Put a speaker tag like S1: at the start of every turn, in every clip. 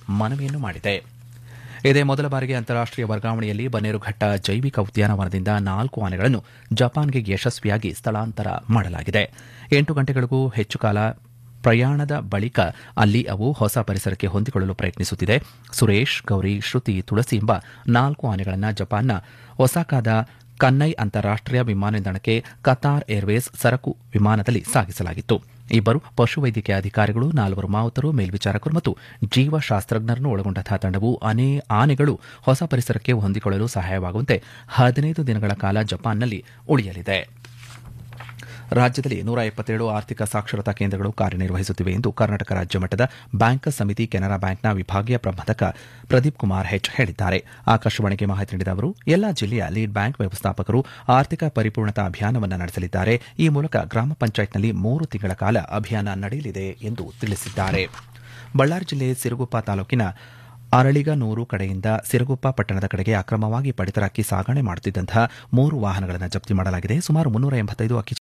S1: ಮನವಿಯನ್ನು ಮಾಡಿದೆ ಇದೇ ಮೊದಲ ಬಾರಿಗೆ ಅಂತಾರಾಷ್ಟೀಯ ವರ್ಗಾವಣೆಯಲ್ಲಿ ಬನ್ನೇರುಘಟ್ಟ ಜೈವಿಕ ಉದ್ಯಾನವನದಿಂದ ನಾಲ್ಕು ಆನೆಗಳನ್ನು ಜಪಾನ್ಗೆ ಯಶಸ್ವಿಯಾಗಿ ಸ್ಥಳಾಂತರ ಮಾಡಲಾಗಿದೆ ಎಂಟು ಗಂಟೆಗಳಿಗೂ ಹೆಚ್ಚು ಕಾಲ ಪ್ರಯಾಣದ ಬಳಿಕ ಅಲ್ಲಿ ಅವು ಹೊಸ ಪರಿಸರಕ್ಕೆ ಹೊಂದಿಕೊಳ್ಳಲು ಪ್ರಯತ್ನಿಸುತ್ತಿದೆ ಸುರೇಶ್ ಗೌರಿ ಶ್ರುತಿ ತುಳಸಿ ಎಂಬ ನಾಲ್ಕು ಆನೆಗಳನ್ನು ಜಪಾನ್ನ ಒಸಾಕಾದ ಕನ್ನೈ ಅಂತಾರಾಷ್ಟೀಯ ವಿಮಾನ ನಿಲ್ದಾಣಕ್ಕೆ ಕತಾರ್ ಏರ್ವೇಸ್ ಸರಕು ವಿಮಾನದಲ್ಲಿ ಸಾಗಿಸಲಾಗಿತ್ತು ಇಬ್ಬರು ಪಶುವೈದ್ಯಕೀಯ ಅಧಿಕಾರಿಗಳು ನಾಲ್ವರು ಮಾವುತರು ಮೇಲ್ವಿಚಾರಕರು ಮತ್ತು ಜೀವಶಾಸ್ತ್ರಜ್ಞರನ್ನು ಒಳಗೊಂಡಂತಹ ತಂಡವು ಅನೇ ಆನೆಗಳು ಹೊಸ ಪರಿಸರಕ್ಕೆ ಹೊಂದಿಕೊಳ್ಳಲು ಸಹಾಯವಾಗುವಂತೆ ಹದಿನೈದು ದಿನಗಳ ಕಾಲ ಜಪಾನ್ನಲ್ಲಿ ಉಳಿಯಲಿದೆ ರಾಜ್ಯದಲ್ಲಿ ನೂರ ಎಪ್ಪತ್ತೇಳು ಆರ್ಥಿಕ ಸಾಕ್ಷರತಾ ಕೇಂದ್ರಗಳು ಕಾರ್ಯನಿರ್ವಹಿಸುತ್ತಿವೆ ಎಂದು ಕರ್ನಾಟಕ ರಾಜ್ಯ ಮಟ್ಟದ ಬ್ಯಾಂಕರ್ಸ್ ಸಮಿತಿ ಕೆನರಾ ಬ್ಯಾಂಕ್ನ ವಿಭಾಗೀಯ ಪ್ರಬಂಧಕ ಪ್ರದೀಪ್ ಕುಮಾರ್ ಹೆಚ್ ಹೇಳಿದ್ದಾರೆ ಆಕಾಶವಾಣಿಗೆ ಮಾಹಿತಿ ನೀಡಿದ ಅವರು ಎಲ್ಲಾ ಜಿಲ್ಲೆಯ ಲೀಡ್ ಬ್ಯಾಂಕ್ ವ್ಯವಸ್ಥಾಪಕರು ಆರ್ಥಿಕ ಪರಿಪೂರ್ಣತಾ ಅಭಿಯಾನವನ್ನು ನಡೆಸಲಿದ್ದಾರೆ ಈ ಮೂಲಕ ಗ್ರಾಮ ಪಂಚಾಯತ್ನಲ್ಲಿ ಮೂರು ತಿಂಗಳ ಕಾಲ ಅಭಿಯಾನ ನಡೆಯಲಿದೆ ಎಂದು ತಿಳಿಸಿದ್ದಾರೆ ಬಳ್ಳಾರಿ ಜಿಲ್ಲೆ ಸಿರುಗುಪ್ಪ ತಾಲೂಕಿನ ಅರಳಿಗನೂರು ಕಡೆಯಿಂದ ಸಿರುಗುಪ್ಪ ಪಟ್ಟಣದ ಕಡೆಗೆ ಅಕ್ರಮವಾಗಿ ಪಡಿತರ ಅಕ್ಕಿ ಸಾಗಣೆ ಮಾಡುತ್ತಿದ್ದಂತಹ ಮೂರು ವಾಹನಗಳನ್ನು ಜಪ್ತಿ ಮಾಡಲಾಗಿದೆ ಸುಮಾರು ಮುನ್ನೂರ ಎಂಬತ್ತೈದು ಅಕ್ಕಿ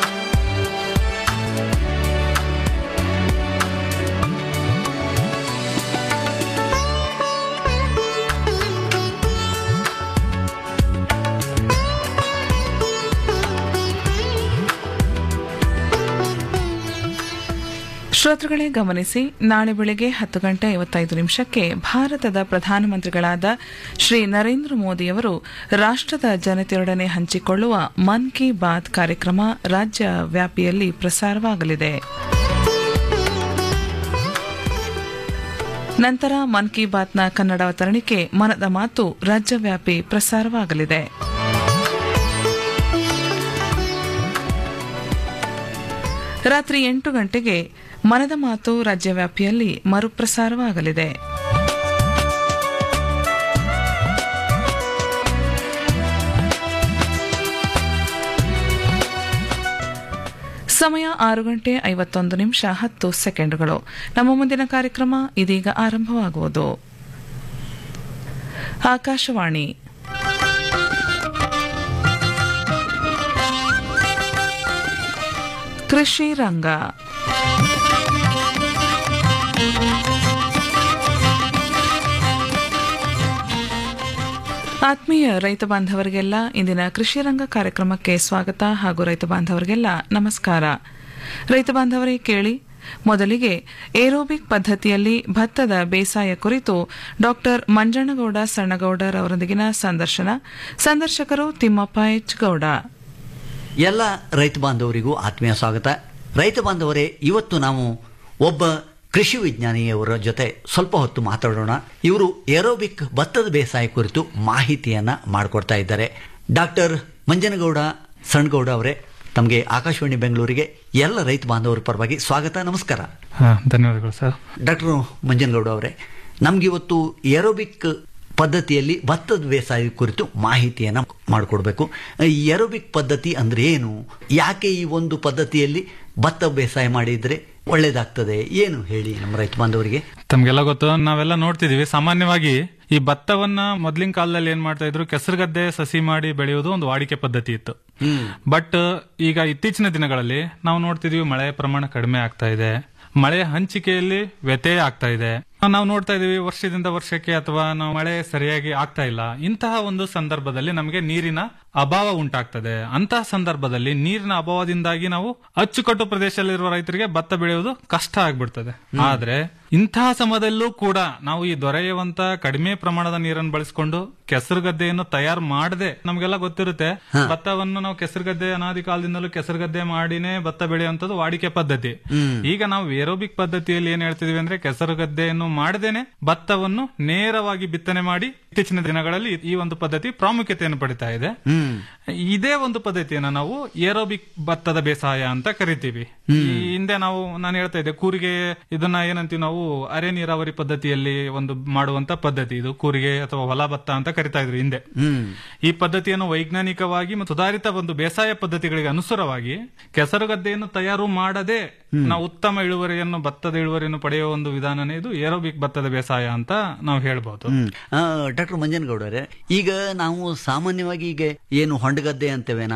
S2: ಶ್ರೋತೃಗಳೇ ಗಮನಿಸಿ ನಾಳೆ ಬೆಳಗ್ಗೆ ಹತ್ತು ಗಂಟೆ ಐವತ್ತೈದು ನಿಮಿಷಕ್ಕೆ ಭಾರತದ ಪ್ರಧಾನಮಂತ್ರಿಗಳಾದ ಶ್ರೀ ನರೇಂದ್ರ ಮೋದಿಯವರು ರಾಷ್ಟದ ಜನತೆಯೊಡನೆ ಹಂಚಿಕೊಳ್ಳುವ ಮನ್ ಕಿ ಬಾತ್ ಕಾರ್ಯಕ್ರಮ ರಾಜ್ಯ ವ್ಯಾಪಿಯಲ್ಲಿ ಪ್ರಸಾರವಾಗಲಿದೆ ನಂತರ ಮನ್ ಕಿ ಬಾತ್ನ ಕನ್ನಡ ಅವತರಣಿಕೆ ಮನದ ಮಾತು ರಾಜ್ಯವ್ಯಾಪಿ ಪ್ರಸಾರವಾಗಲಿದೆ ರಾತ್ರಿ ಎಂಟು ಗಂಟೆಗೆ ಮನದ ಮಾತು ರಾಜ್ಯವ್ಯಾಪಿಯಲ್ಲಿ ಮರುಪ್ರಸಾರವಾಗಲಿದೆ ಸಮಯ ಆರು ಗಂಟೆ ಐವತ್ತೊಂದು ನಿಮಿಷ ಹತ್ತು ಸೆಕೆಂಡ್ಗಳು ನಮ್ಮ ಮುಂದಿನ ಕಾರ್ಯಕ್ರಮ ಇದೀಗ ಆರಂಭವಾಗುವುದು ಆಕಾಶವಾಣಿ ಕೃಷಿ ರಂಗ ಆತ್ಮೀಯ ರೈತ ಬಾಂಧವರಿಗೆಲ್ಲ ಇಂದಿನ ಕೃಷಿ ರಂಗ ಕಾರ್ಯಕ್ರಮಕ್ಕೆ ಸ್ವಾಗತ ಹಾಗೂ ರೈತ ಬಾಂಧವರಿಗೆಲ್ಲ ನಮಸ್ಕಾರ ರೈತ ಬಾಂಧವರೇ ಕೇಳಿ ಮೊದಲಿಗೆ ಏರೋಬಿಕ್ ಪದ್ಧತಿಯಲ್ಲಿ ಭತ್ತದ ಬೇಸಾಯ ಕುರಿತು ಡಾಕ್ಟರ್ ಮಂಜಣ್ಣಗೌಡ ಸಣ್ಣಗೌಡರ್ ಅವರೊಂದಿಗಿನ ಸಂದರ್ಶನ ಸಂದರ್ಶಕರು ತಿಮ್ಮಪ್ಪ ಎಚ್ ಗೌಡ
S3: ಎಲ್ಲ ರೈತ ಬಾಂಧವರಿಗೂ ಆತ್ಮೀಯ ಸ್ವಾಗತ ರೈತ ಬಾಂಧವರೇ ಇವತ್ತು ನಾವು ಒಬ್ಬ ಕೃಷಿ ವಿಜ್ಞಾನಿಯವರ ಜೊತೆ ಸ್ವಲ್ಪ ಹೊತ್ತು ಮಾತಾಡೋಣ ಇವರು ಏರೋಬಿಕ್ ಭತ್ತದ ಬೇಸಾಯ ಕುರಿತು ಮಾಹಿತಿಯನ್ನ ಮಾಡಿಕೊಡ್ತಾ ಇದ್ದಾರೆ ಡಾಕ್ಟರ್ ಮಂಜನಗೌಡ ಸಣ್ಣಗೌಡ ಅವರೇ ತಮಗೆ ಆಕಾಶವಾಣಿ ಬೆಂಗಳೂರಿಗೆ ಎಲ್ಲ ರೈತ ಬಾಂಧವರ ಪರವಾಗಿ ಸ್ವಾಗತ ನಮಸ್ಕಾರ
S4: ಹಾ ಧನ್ಯವಾದಗಳು ಸರ್
S3: ಡಾಕ್ಟರ್ ಮಂಜನಗೌಡ ಅವರೇ ನಮ್ಗಿವತ್ತು ಏರೋಬಿಕ್ ಪದ್ಧತಿಯಲ್ಲಿ ಭತ್ತದ ಬೇಸಾಯ ಕುರಿತು ಮಾಹಿತಿಯನ್ನ ಮಾಡಿಕೊಡ್ಬೇಕು ಈ ಏರೋಬಿಕ್ ಪದ್ಧತಿ ಅಂದ್ರೆ ಏನು ಯಾಕೆ ಈ ಒಂದು ಪದ್ಧತಿಯಲ್ಲಿ ಭತ್ತ ಬೇಸಾಯ ಮಾಡಿದ್ರೆ ಒಳ್ಳೇದಾಗ್ತದೆ ಏನು ಹೇಳಿ ನಮ್ಮ ರೈತ ಬಾಂಧವರಿಗೆ
S4: ತಮ್ಗೆಲ್ಲ ಗೊತ್ತು ನಾವೆಲ್ಲ ನೋಡ್ತಿದೀವಿ ಸಾಮಾನ್ಯವಾಗಿ ಈ ಭತ್ತವನ್ನ ಮೊದ್ಲಿನ ಕಾಲದಲ್ಲಿ ಏನ್ ಮಾಡ್ತಾ ಇದ್ರು ಕೆಸರುಗದ್ದೆ ಸಸಿ ಮಾಡಿ ಬೆಳೆಯೋದು ಒಂದು ವಾಡಿಕೆ ಪದ್ಧತಿ ಇತ್ತು ಬಟ್ ಈಗ ಇತ್ತೀಚಿನ ದಿನಗಳಲ್ಲಿ ನಾವು ನೋಡ್ತಿದೀವಿ ಮಳೆ ಪ್ರಮಾಣ ಕಡಿಮೆ ಆಗ್ತಾ ಇದೆ ಮಳೆ ಹಂಚಿಕೆಯಲ್ಲಿ ವ್ಯತ್ಯಯ ಆಗ್ತಾ ಇದೆ ನಾವು ನೋಡ್ತಾ ಇದೀವಿ ವರ್ಷದಿಂದ ವರ್ಷಕ್ಕೆ ಅಥವಾ ನಾವು ಮಳೆ ಸರಿಯಾಗಿ ಆಗ್ತಾ ಇಲ್ಲ ಇಂತಹ ಒಂದು ಸಂದರ್ಭದಲ್ಲಿ ನಮಗೆ ನೀರಿನ ಅಭಾವ ಉಂಟಾಗ್ತದೆ ಅಂತಹ ಸಂದರ್ಭದಲ್ಲಿ ನೀರಿನ ಅಭಾವದಿಂದಾಗಿ ನಾವು ಅಚ್ಚುಕಟ್ಟು ಪ್ರದೇಶದಲ್ಲಿರುವ ರೈತರಿಗೆ ಭತ್ತ ಬೆಳೆಯುವುದು ಕಷ್ಟ ಆಗ್ಬಿಡ್ತದೆ ಆದ್ರೆ ಇಂತಹ ಸಮಯದಲ್ಲೂ ಕೂಡ ನಾವು ಈ ದೊರೆಯುವಂತ ಕಡಿಮೆ ಪ್ರಮಾಣದ ನೀರನ್ನು ಬಳಸಿಕೊಂಡು ಕೆಸರುಗದ್ದೆಯನ್ನು ತಯಾರು ಮಾಡದೆ ನಮ್ಗೆಲ್ಲ ಗೊತ್ತಿರುತ್ತೆ ಭತ್ತವನ್ನು ನಾವು ಕೆಸರುಗದ್ದೆ ಅನಾದಿ ಕಾಲದಿಂದಲೂ ಕೆಸರುಗದ್ದೆ ಮಾಡಿನೇ ಭತ್ತ ಬೆಳೆಯುವಂತದ್ದು ವಾಡಿಕೆ ಪದ್ಧತಿ ಈಗ ನಾವು ಏರೋಬಿಕ್ ಪದ್ಧತಿಯಲ್ಲಿ ಏನ್ ಹೇಳ್ತಿದೀವಿ ಅಂದ್ರೆ ಕೆಸರುಗದ್ದೆಯನ್ನು ಮಾಡದೇನೆ ಭತ್ತವನ್ನು ನೇರವಾಗಿ ಬಿತ್ತನೆ ಮಾಡಿ ಇತ್ತೀಚಿನ ದಿನಗಳಲ್ಲಿ ಈ ಒಂದು ಪದ್ಧತಿ ಪ್ರಾಮುಖ್ಯತೆಯನ್ನು ಪಡಿತಾ ಇದೆ ಇದೇ ಒಂದು ಪದ್ಧತಿಯನ್ನ ನಾವು ಏರೋಬಿಕ್ ಭತ್ತದ ಬೇಸಾಯ ಅಂತ ಕರಿತೀವಿ ಈ ಹಿಂದೆ ನಾವು ನಾನು ಹೇಳ್ತಾ ಇದ್ದೆ ಕೂರಿಗೆ ಇದನ್ನ ಏನಂತೀವಿ ನಾವು ಅರೆ ನೀರಾವರಿ ಪದ್ಧತಿಯಲ್ಲಿ ಒಂದು ಮಾಡುವಂತ ಪದ್ಧತಿ ಇದು ಕೂರಿಗೆ ಅಥವಾ ಹೊಲ ಭತ್ತ ಅಂತ ಕರಿತಾ ಇದ್ರು ಹಿಂದೆ ಈ ಪದ್ಧತಿಯನ್ನು ವೈಜ್ಞಾನಿಕವಾಗಿ ಮತ್ತು ಸುಧಾರಿತ ಒಂದು ಬೇಸಾಯ ಪದ್ಧತಿಗಳಿಗೆ ಅನುಸಾರವಾಗಿ ಕೆಸರುಗದ್ದೆಯನ್ನು ತಯಾರು ಮಾಡದೆ ನಾವು ಉತ್ತಮ ಇಳುವರಿಯನ್ನು ಭತ್ತದ ಇಳುವರಿಯನ್ನು ಪಡೆಯುವ ಒಂದು ವಿಧಾನನೇ ಇದು ಏರೋಬಿಕ್ ಭತ್ತದ ಬೇಸಾಯ ಅಂತ ನಾವು ಹೇಳ್ಬಹುದು
S3: ಡಾಕ್ಟರ್ ಮಂಜನಗೌಡರೇ ಈಗ ನಾವು ಸಾಮಾನ್ಯವಾಗಿ ಈಗ ಏನು ಹೊಂಡಗದ್ದೆ ಅಂತೇವೆ ನಾವು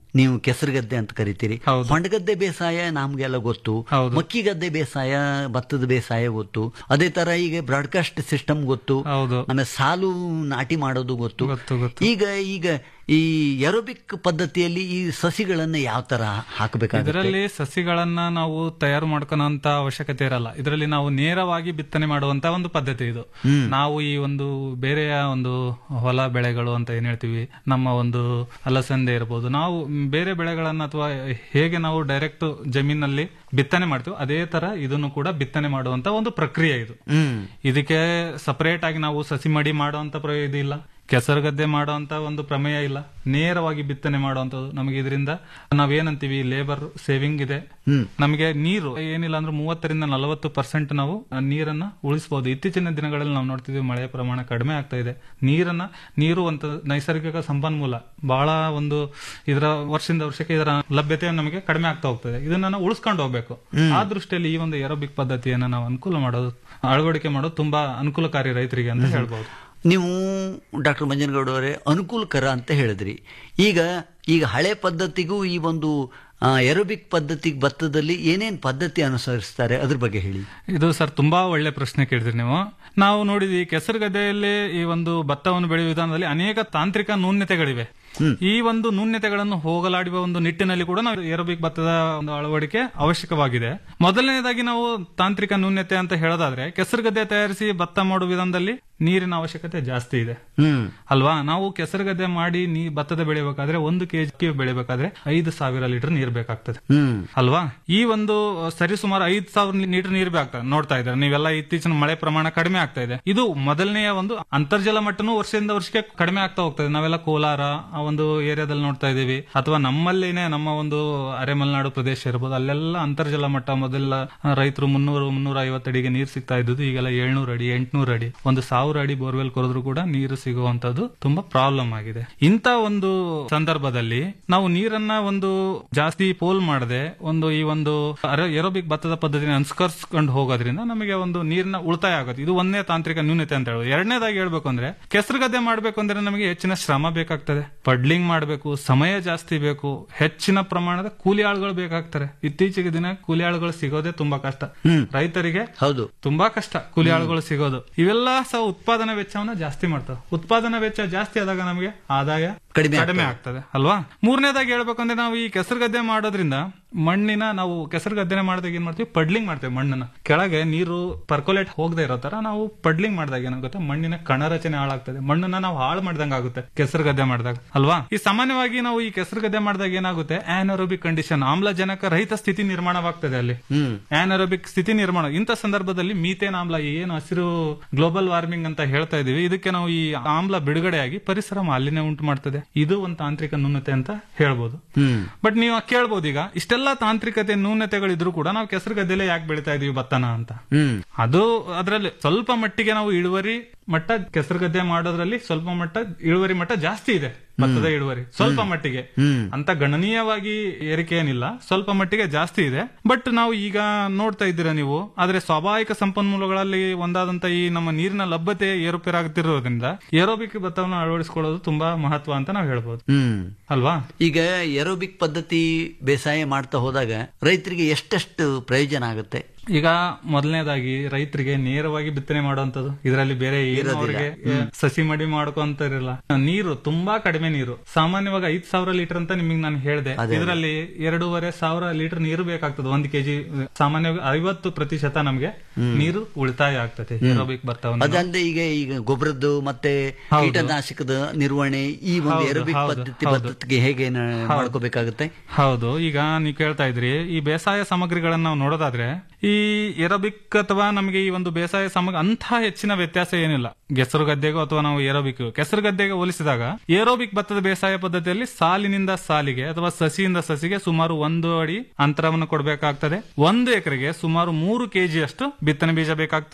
S3: ನೀವು ಕೆಸರುಗದ್ದೆ ಅಂತ ಕರಿತೀರಿ
S4: ಹೌದು.
S3: ಹೊಂಡಗದ್ದೆ ಬೇಸಾಯ ನಮ್ಗೆಲ್ಲ ಗೊತ್ತು
S4: ಹೌದು.
S3: ಮಕ್ಕಿಗದ್ದೆ ಬೇಸಾಯ ಭತ್ತದ ಬೇಸಾಯ ಗೊತ್ತು ಅದೇ ತರ ಈಗ ಬ್ರಾಡ್ಕಾಸ್ಟ್ ಸಿಸ್ಟಮ್ ಗೊತ್ತು
S4: ಹೌದು
S3: ಆಮೇಲೆ ಸಾಲು ನಾಟಿ ಮಾಡೋದು ಗೊತ್ತು
S4: ಗೊತ್ತು ಗೊತ್ತು
S3: ಈಗ ಈಗ ಈ ಎರೋಬಿಕ್ ಪದ್ಧತಿಯಲ್ಲಿ ಈ ಸಸಿಗಳನ್ನ ಯಾವ ತರ ಹಾಕಬೇಕಾಗುತ್ತೆ
S4: ಇದರಲ್ಲಿ ಸಸಿಗಳನ್ನ ನಾವು ತಯಾರು ಮಾಡ್ಕೊಳಂತ ಅವಶ್ಯಕತೆ ಇರಲ್ಲ ಇದರಲ್ಲಿ ನಾವು ನೇರವಾಗಿ ಬಿತ್ತನೆ ಮಾಡುವಂತ ಒಂದು ಪದ್ಧತಿ ಇದು ನಾವು ಈ ಒಂದು ಬೇರೆಯ ಒಂದು ಹೊಲ ಬೆಳೆಗಳು ಅಂತ ಏನ್ ಹೇಳ್ತೀವಿ ನಮ್ಮ ಒಂದು ಅಲಸಂದೆ ಇರಬಹುದು ನಾವು ಬೇರೆ ಬೆಳೆಗಳನ್ನ ಅಥವಾ ಹೇಗೆ ನಾವು ಡೈರೆಕ್ಟ್ ಜಮೀನಲ್ಲಿ ಬಿತ್ತನೆ ಮಾಡ್ತೀವಿ ಅದೇ ತರ ಇದನ್ನು ಕೂಡ ಬಿತ್ತನೆ ಮಾಡುವಂತ ಒಂದು ಪ್ರಕ್ರಿಯೆ ಇದು
S3: ಹ್ಮ್
S4: ಇದಕ್ಕೆ ಸಪರೇಟ್ ಆಗಿ ನಾವು ಸಸಿ ಮಡಿ ಮಾಡುವಂತ ಪ್ರ- ಇದು ಇಲ್ಲ ಕೆಸರು ಗದ್ದೆ ಮಾಡುವಂತ ಒಂದು ಪ್ರಮೇಯ ಇಲ್ಲ ನೇರವಾಗಿ ಬಿತ್ತನೆ ಮಾಡುವಂತದ್ದು ನಮಗೆ ಇದರಿಂದ ನಾವೇನಂತೀವಿ ಲೇಬರ್ ಸೇವಿಂಗ್ ಇದೆ ನಮಗೆ ನೀರು ಏನಿಲ್ಲ ಅಂದ್ರೆ ಮೂವತ್ತರಿಂದ ನಲವತ್ತು ಪರ್ಸೆಂಟ್ ನಾವು ಆ ನೀರನ್ನ ಉಳಿಸಬಹುದು ಇತ್ತೀಚಿನ ದಿನಗಳಲ್ಲಿ ನಾವು ನೋಡ್ತಿದ್ವಿ ಮಳೆಯ ಪ್ರಮಾಣ ಕಡಿಮೆ ಆಗ್ತಾ ಇದೆ ನೀರನ್ನ ನೀರು ಅಂತ ನೈಸರ್ಗಿಕ ಸಂಪನ್ಮೂಲ ಬಹಳ ಒಂದು ಇದರ ವರ್ಷದಿಂದ ವರ್ಷಕ್ಕೆ ಇದರ ಲಭ್ಯತೆ ನಮಗೆ ಕಡಿಮೆ ಆಗ್ತಾ ಹೋಗ್ತದೆ ಇದನ್ನ ನಾವು ಉಳಿಸ್ಕೊಂಡು ಹೋಗ್ಬೇಕು ಆ ದೃಷ್ಟಿಯಲ್ಲಿ ಈ ಒಂದು ಏರೋಬಿಕ್ ಪದ್ಧತಿಯನ್ನ ನಾವು ಅನುಕೂಲ ಮಾಡೋದು ಅಳವಡಿಕೆ ಮಾಡೋದು ತುಂಬಾ ಅನುಕೂಲಕಾರಿ ರೈತರಿಗೆ ಅಂತ ಹೇಳ್ಬಹುದು
S3: ನೀವು ಡಾಕ್ಟರ್ ಮಂಜನಗೌಡ ಅವರೇ ಅನುಕೂಲಕರ ಅಂತ ಹೇಳಿದ್ರಿ ಈಗ ಈಗ ಹಳೆ ಪದ್ಧತಿಗೂ ಈ ಒಂದು ಎರೋಬಿಕ್ ಪದ್ಧತಿಗೆ ಭತ್ತದಲ್ಲಿ ಏನೇನ್ ಪದ್ಧತಿ ಅನುಸರಿಸ್ತಾರೆ ಅದ್ರ ಬಗ್ಗೆ ಹೇಳಿ
S4: ಇದು ಸರ್ ತುಂಬಾ ಒಳ್ಳೆ ಪ್ರಶ್ನೆ ಕೇಳಿದ್ರಿ ನೀವು ನಾವು ನೋಡಿದ್ವಿ ಕೆಸರು ಗದ್ದೆಯಲ್ಲಿ ಈ ಒಂದು ಭತ್ತವನ್ನು ಬೆಳೆಯುವ ವಿಧಾನದಲ್ಲಿ ಅನೇಕ ತಾಂತ್ರಿಕ ನ್ಯೂನ್ಯತೆಗಳಿವೆ ಈ ಒಂದು ನ್ಯೂನ್ಯತೆಗಳನ್ನು ಹೋಗಲಾಡುವ ಒಂದು ನಿಟ್ಟಿನಲ್ಲಿ ಕೂಡ ನಾವು ಏರೋಬಿಕ್ ಭತ್ತದ ಒಂದು ಅಳವಡಿಕೆ ಅವಶ್ಯಕವಾಗಿದೆ ಮೊದಲನೇದಾಗಿ ನಾವು ತಾಂತ್ರಿಕ ನ್ಯೂನ್ಯತೆ ಅಂತ ಹೇಳೋದಾದ್ರೆ ಕೆಸರು ಗದ್ದೆ ತಯಾರಿಸಿ ಭತ್ತ ಮಾಡುವ ವಿಧಾನದಲ್ಲಿ ನೀರಿನ ಅವಶ್ಯಕತೆ ಜಾಸ್ತಿ ಇದೆ
S3: ಹ್ಮ್
S4: ಅಲ್ವಾ ನಾವು ಕೆಸರು ಗದ್ದೆ ಮಾಡಿ ನೀ ಭತ್ತದ ಬೆಳೆಯಬೇಕಾದ್ರೆ ಒಂದು ಕೆಜಿ ಬೆಳೆಯಬೇಕಾದ್ರೆ ಐದು ಸಾವಿರ ಲೀಟರ್ ನೀರು ಬೇಕಾಗ್ತದೆ
S3: ಹ್ಮ್
S4: ಅಲ್ವಾ ಈ ಒಂದು ಸರಿ ಸುಮಾರು ಐದ್ ಸಾವಿರ ಲೀಟರ್ ನೀರು ಬೇಕಾಗ್ತದೆ ನೋಡ್ತಾ ಇದ್ದಾರೆ ನೀವೆಲ್ಲ ಇತ್ತೀಚಿನ ಮಳೆ ಪ್ರಮಾಣ ಕಡಿಮೆ ಆಗ್ತಾ ಇದೆ ಇದು ಮೊದಲನೆಯ ಒಂದು ಅಂತರ್ಜಲ ಮಟ್ಟನೂ ವರ್ಷದಿಂದ ವರ್ಷಕ್ಕೆ ಕಡಿಮೆ ಆಗ್ತಾ ಹೋಗ್ತದೆ ನಾವೆಲ್ಲ ಕೋಲಾರ ಆ ಒಂದು ಏರಿಯಾದಲ್ಲಿ ನೋಡ್ತಾ ಇದೀವಿ ಅಥವಾ ನಮ್ಮಲ್ಲೇನೆ ನಮ್ಮ ಒಂದು ಅರೆಮಲೆನಾಡು ಪ್ರದೇಶ ಇರ್ಬೋದು ಅಲ್ಲೆಲ್ಲ ಅಂತರ್ಜಲ ಮಟ್ಟ ಮೊದಲ ರೈತರು ಮುನ್ನೂರು ಮುನ್ನೂರ ಐವತ್ತು ಅಡಿಗೆ ನೀರು ಸಿಗ್ತಾ ಇದ್ದು ಈಗೆಲ್ಲ ಏಳ್ನೂರು ಅಡಿ ಎಂಟ್ನೂರು ಅಡಿ ಒಂದು ಸಾವಿರ ಅಡಿ ಬೋರ್ವೆಲ್ ಕೊರೆದ್ರು ಕೂಡ ನೀರು ಸಿಗುವಂತದ್ದು ತುಂಬಾ ಪ್ರಾಬ್ಲಮ್ ಆಗಿದೆ ಇಂತ ಒಂದು ಸಂದರ್ಭದಲ್ಲಿ ನಾವು ನೀರನ್ನ ಒಂದು ಜಾಸ್ತಿ ಪೋಲ್ ಮಾಡದೆ ಒಂದು ಈ ಒಂದು ಏರೋಬಿಕ್ ಭತ್ತದ ಪದ್ಧತಿನ ಅನುಸರಿಸ್ಕೊಂಡು ಹೋಗೋದ್ರಿಂದ ನಮಗೆ ಒಂದು ನೀರಿನ ಉಳಿತಾಯ ಆಗುತ್ತೆ ಇದು ಒಂದನೇ ತಾಂತ್ರಿಕ ನ್ಯೂನತೆ ಅಂತ ಹೇಳೋದು ಎರಡನೇದಾಗಿ ಹೇಳ್ಬೇಕು ಅಂದ್ರೆ ಕೆಸರು ಗದ್ದೆ ಮಾಡ್ಬೇಕು ಅಂದ್ರೆ ನಮಗೆ ಹೆಚ್ಚಿನ ಶ್ರಮ ಬೇಕಾಗ್ತದೆ ಪಡ್ಲಿಂಗ್ ಮಾಡಬೇಕು ಸಮಯ ಜಾಸ್ತಿ ಬೇಕು ಹೆಚ್ಚಿನ ಪ್ರಮಾಣದ ಕೂಲಿ ಆಳುಗಳು ಬೇಕಾಗ್ತಾರೆ ಇತ್ತೀಚೆಗೆ ದಿನ ಕೂಲಿ ಆಳುಗಳು ಸಿಗೋದೇ ತುಂಬಾ ಕಷ್ಟ ರೈತರಿಗೆ
S3: ಹೌದು
S4: ತುಂಬಾ ಕಷ್ಟ ಕೂಲಿ ಆಳುಗಳು ಸಿಗೋದು ಇವೆಲ್ಲ ಸಹ ಉತ್ಪಾದನಾ ವೆಚ್ಚವನ್ನ ಜಾಸ್ತಿ ಮಾಡ್ತವೆ ಉತ್ಪಾದನಾ ವೆಚ್ಚ ಜಾಸ್ತಿ ಆದಾಗ ನಮಗೆ ಆದಾಯ
S3: ಕಡಿಮೆ
S4: ಕಡಿಮೆ ಆಗ್ತದೆ ಅಲ್ವಾ ಮೂರನೇದಾಗಿ ಹೇಳ್ಬೇಕಂದ್ರೆ ನಾವು ಈ ಕೆಸರು ಗದ್ದೆ ಮಾಡೋದ್ರಿಂದ ಮಣ್ಣಿನ ನಾವು ಕೆಸರು ಗದ್ದೆನೆ ಮಾಡಿದಾಗ ಏನ್ ಮಾಡ್ತೀವಿ ಪಡ್ಲಿಂಗ್ ಮಾಡ್ತೇವೆ ಮಣ್ಣನ್ನ ಕೆಳಗೆ ನೀರು ಪರ್ಕೊಲೇಟ್ ಹೋಗದೆ ಇರೋ ತರ ನಾವು ಪಡ್ಲಿಂಗ್ ಮಾಡಿದಾಗ ಏನಾಗುತ್ತೆ ಮಣ್ಣಿನ ಕಣರಚನೆ ಹಾಳಾಗ್ತದೆ ಮಣ್ಣನ್ನ ನಾವು ಹಾಳು ಮಾಡ್ದಂಗ ಆಗುತ್ತೆ ಕೆಸರು ಗದ್ದೆ ಮಾಡಿದಾಗ ಅಲ್ವಾ ಈ ಸಾಮಾನ್ಯವಾಗಿ ನಾವು ಈ ಕೆಸರು ಗದ್ದೆ ಮಾಡಿದಾಗ ಏನಾಗುತ್ತೆ ಆನರೋಬಿಕ್ ಕಂಡೀಷನ್ ಆಮ್ಲಜನಕ ರಹಿತ ಸ್ಥಿತಿ ನಿರ್ಮಾಣವಾಗ್ತದೆ ಅಲ್ಲಿ
S3: ಹ್ಮ್
S4: ಆನರೋಬಿಕ್ ಸ್ಥಿತಿ ನಿರ್ಮಾಣ ಇಂಥ ಸಂದರ್ಭದಲ್ಲಿ ಮೀಥೇನ್ ಆಮ್ಲ ಏನು ಹಸಿರು ಗ್ಲೋಬಲ್ ವಾರ್ಮಿಂಗ್ ಅಂತ ಹೇಳ್ತಾ ಇದೀವಿ ಇದಕ್ಕೆ ನಾವು ಈ ಆಮ್ಲ ಬಿಡುಗಡೆಯಾಗಿ ಪರಿಸರ ಮಾಲಿನ್ಯ ಉಂಟು ಮಾಡ್ತದೆ ಇದು ಒಂದು ತಾಂತ್ರಿಕ ನ್ಯೂನತೆ ಅಂತ ಹೇಳ್ಬೋದು
S3: ಹ್ಮ್
S4: ಬಟ್ ನೀವು ಕೇಳ್ಬೋದು ಈಗ ಇಷ್ಟೆಲ್ಲಾ ತಾಂತ್ರಿಕತೆ ನ್ಯೂನತೆಗಳಿದ್ರು ಕೂಡ ನಾವು ಕೆಸರು ಗದ್ದೆಲೆ ಯಾಕೆ ಬೆಳಿತಾ ಇದೀವಿ ಭತ್ತನ ಅಂತ
S3: ಹ್ಮ್
S4: ಅದು ಅದರಲ್ಲಿ ಸ್ವಲ್ಪ ಮಟ್ಟಿಗೆ ನಾವು ಇಳುವರಿ ಮಟ್ಟ ಕೆಸರು ಗದ್ದೆ ಮಾಡೋದ್ರಲ್ಲಿ ಸ್ವಲ್ಪ ಮಟ್ಟ ಇಳುವರಿ ಮಟ್ಟ ಜಾಸ್ತಿ ಇದೆ ಭತ್ತದ ಇಳುವರಿ ಸ್ವಲ್ಪ ಮಟ್ಟಿಗೆ
S3: ಹ್ಮ್.
S4: ಅಂತ ಗಣನೀಯವಾಗಿ ಏರಿಕೆ ಏನಿಲ್ಲ ಸ್ವಲ್ಪ ಮಟ್ಟಿಗೆ ಜಾಸ್ತಿ ಇದೆ ಬಟ್ ನಾವು ಈಗ ನೋಡ್ತಾ ಇದ್ದೀರಾ ನೀವು ಆದ್ರೆ ಸ್ವಾಭಾವಿಕ ಸಂಪನ್ಮೂಲಗಳಲ್ಲಿ ಒಂದಾದಂತ ಈ ನಮ್ಮ ನೀರಿನ ಲಭ್ಯತೆ ಏರುಪೇರಾಗುತ್ತಿರೋದ್ರಿಂದ ಏರೋಬಿಕ್ ಭತ್ತವನ್ನು ಅಳವಡಿಸಿಕೊಳ್ಳೋದು ತುಂಬಾ ಮಹತ್ವ ಅಂತ ನಾವು ಹೇಳ್ಬೋದು
S3: ಹ್ಮ್
S4: ಅಲ್ವಾ
S3: ಈಗ ಎರೋಬಿಕ್ ಪದ್ಧತಿ ಬೇಸಾಯ ಮಾಡ್ತಾ ಹೋದಾಗ ರೈತರಿಗೆ ಎಷ್ಟೆಷ್ಟು ಪ್ರಯೋಜನ ಆಗುತ್ತೆ
S4: ಈಗ ಮೊದಲನೇದಾಗಿ ರೈತರಿಗೆ ನೇರವಾಗಿ ಬಿತ್ತನೆ ಮಾಡುವಂತದ್ದು ಇದರಲ್ಲಿ ಬೇರೆ ಏನು ಅವರಿಗೆ ಸಸಿ ಮಡಿ ಮಾಡ್ಕೊಂತ ಇರಲ್ಲ ನೀರು ತುಂಬಾ ಕಡಿಮೆ ನೀರು ಸಾಮಾನ್ಯವಾಗಿ ಐದ್ ಸಾವಿರ ಲೀಟರ್ ಅಂತ ನಿಮಗೆ ನಾನು ಹೇಳಿದೆ ಇದರಲ್ಲಿ ಎರಡೂವರೆ ಸಾವಿರ ಲೀಟರ್ ನೀರು ಬೇಕಾಗ್ತದೆ ಒಂದ್ ಕೆಜಿ ಸಾಮಾನ್ಯವಾಗಿ ಐವತ್ತು ಪ್ರತಿಶತ ನಮಗೆ ನೀರು ಉಳಿತಾಯ ಆಗ್ತದೆ ಏರೋಬಿಕ್ ಭತ್ತವನ್ನು
S3: ಅದಲ್ಲದೆ ಈಗ ಈಗ ಗೊಬ್ಬರದ್ದು ಮತ್ತೆ ಕೀಟನಾಶಕದ ನಿರ್ವಹಣೆ ಈ ಒಂದು ಎರೋಬಿಕ್
S4: ಹೌದು,
S3: ಪದ್ಧತಿ
S4: ಹೌದು.
S3: ಪದ್ಧತಿಗೆ ಹೇಗೆ ನ- ಮಾಡ್ಕೋಬೇಕಾಗುತ್ತೆ
S4: ಹೌದು ಈಗ ನೀವು ಕೇಳ್ತಾ ಇದ್ರಿ ಈ ಬೇಸಾಯ ಸಾಮಗ್ರಿಗಳನ್ನ ನಾವು ನೋಡೋದಾದ್ರೆ ಈ ಏರೋಬಿಕ್ ಅಥವಾ ನಮಗೆ ಈ ಒಂದು ಬೇಸಾಯ ಸಾಮಗ್ರಿ ಅಂಥ ಹೆಚ್ಚಿನ ವ್ಯತ್ಯಾಸ ಏನಿಲ್ಲ ಕೆಸರು ಗದ್ದೆಗೂ ಅಥವಾ ನಾವು ಏರೋಬಿಕ್ ಕೆಸರು ಗದ್ದೆಗೆ ಹೋಲಿಸಿದಾಗ ಏರೋಬಿಕ್ ಭತ್ತದ ಬೇಸಾಯ ಪದ್ಧತಿಯಲ್ಲಿ ಸಾಲಿನಿಂದ ಸಾಲಿಗೆ ಅಥವಾ ಸಸಿಯಿಂದ ಸಸಿಗೆ ಸುಮಾರು ಒಂದು ಅಡಿ ಅಂತರವನ್ನು ಕೊಡಬೇಕಾಗ್ತದೆ ಒಂದು ಎಕರೆಗೆ ಸುಮಾರು ಮೂರು ಕೆಜಿ ಅಷ್ಟು ಬಿತ್ತನೆ ಬೀಜ ಬೇಕಾಗ್ತದೆ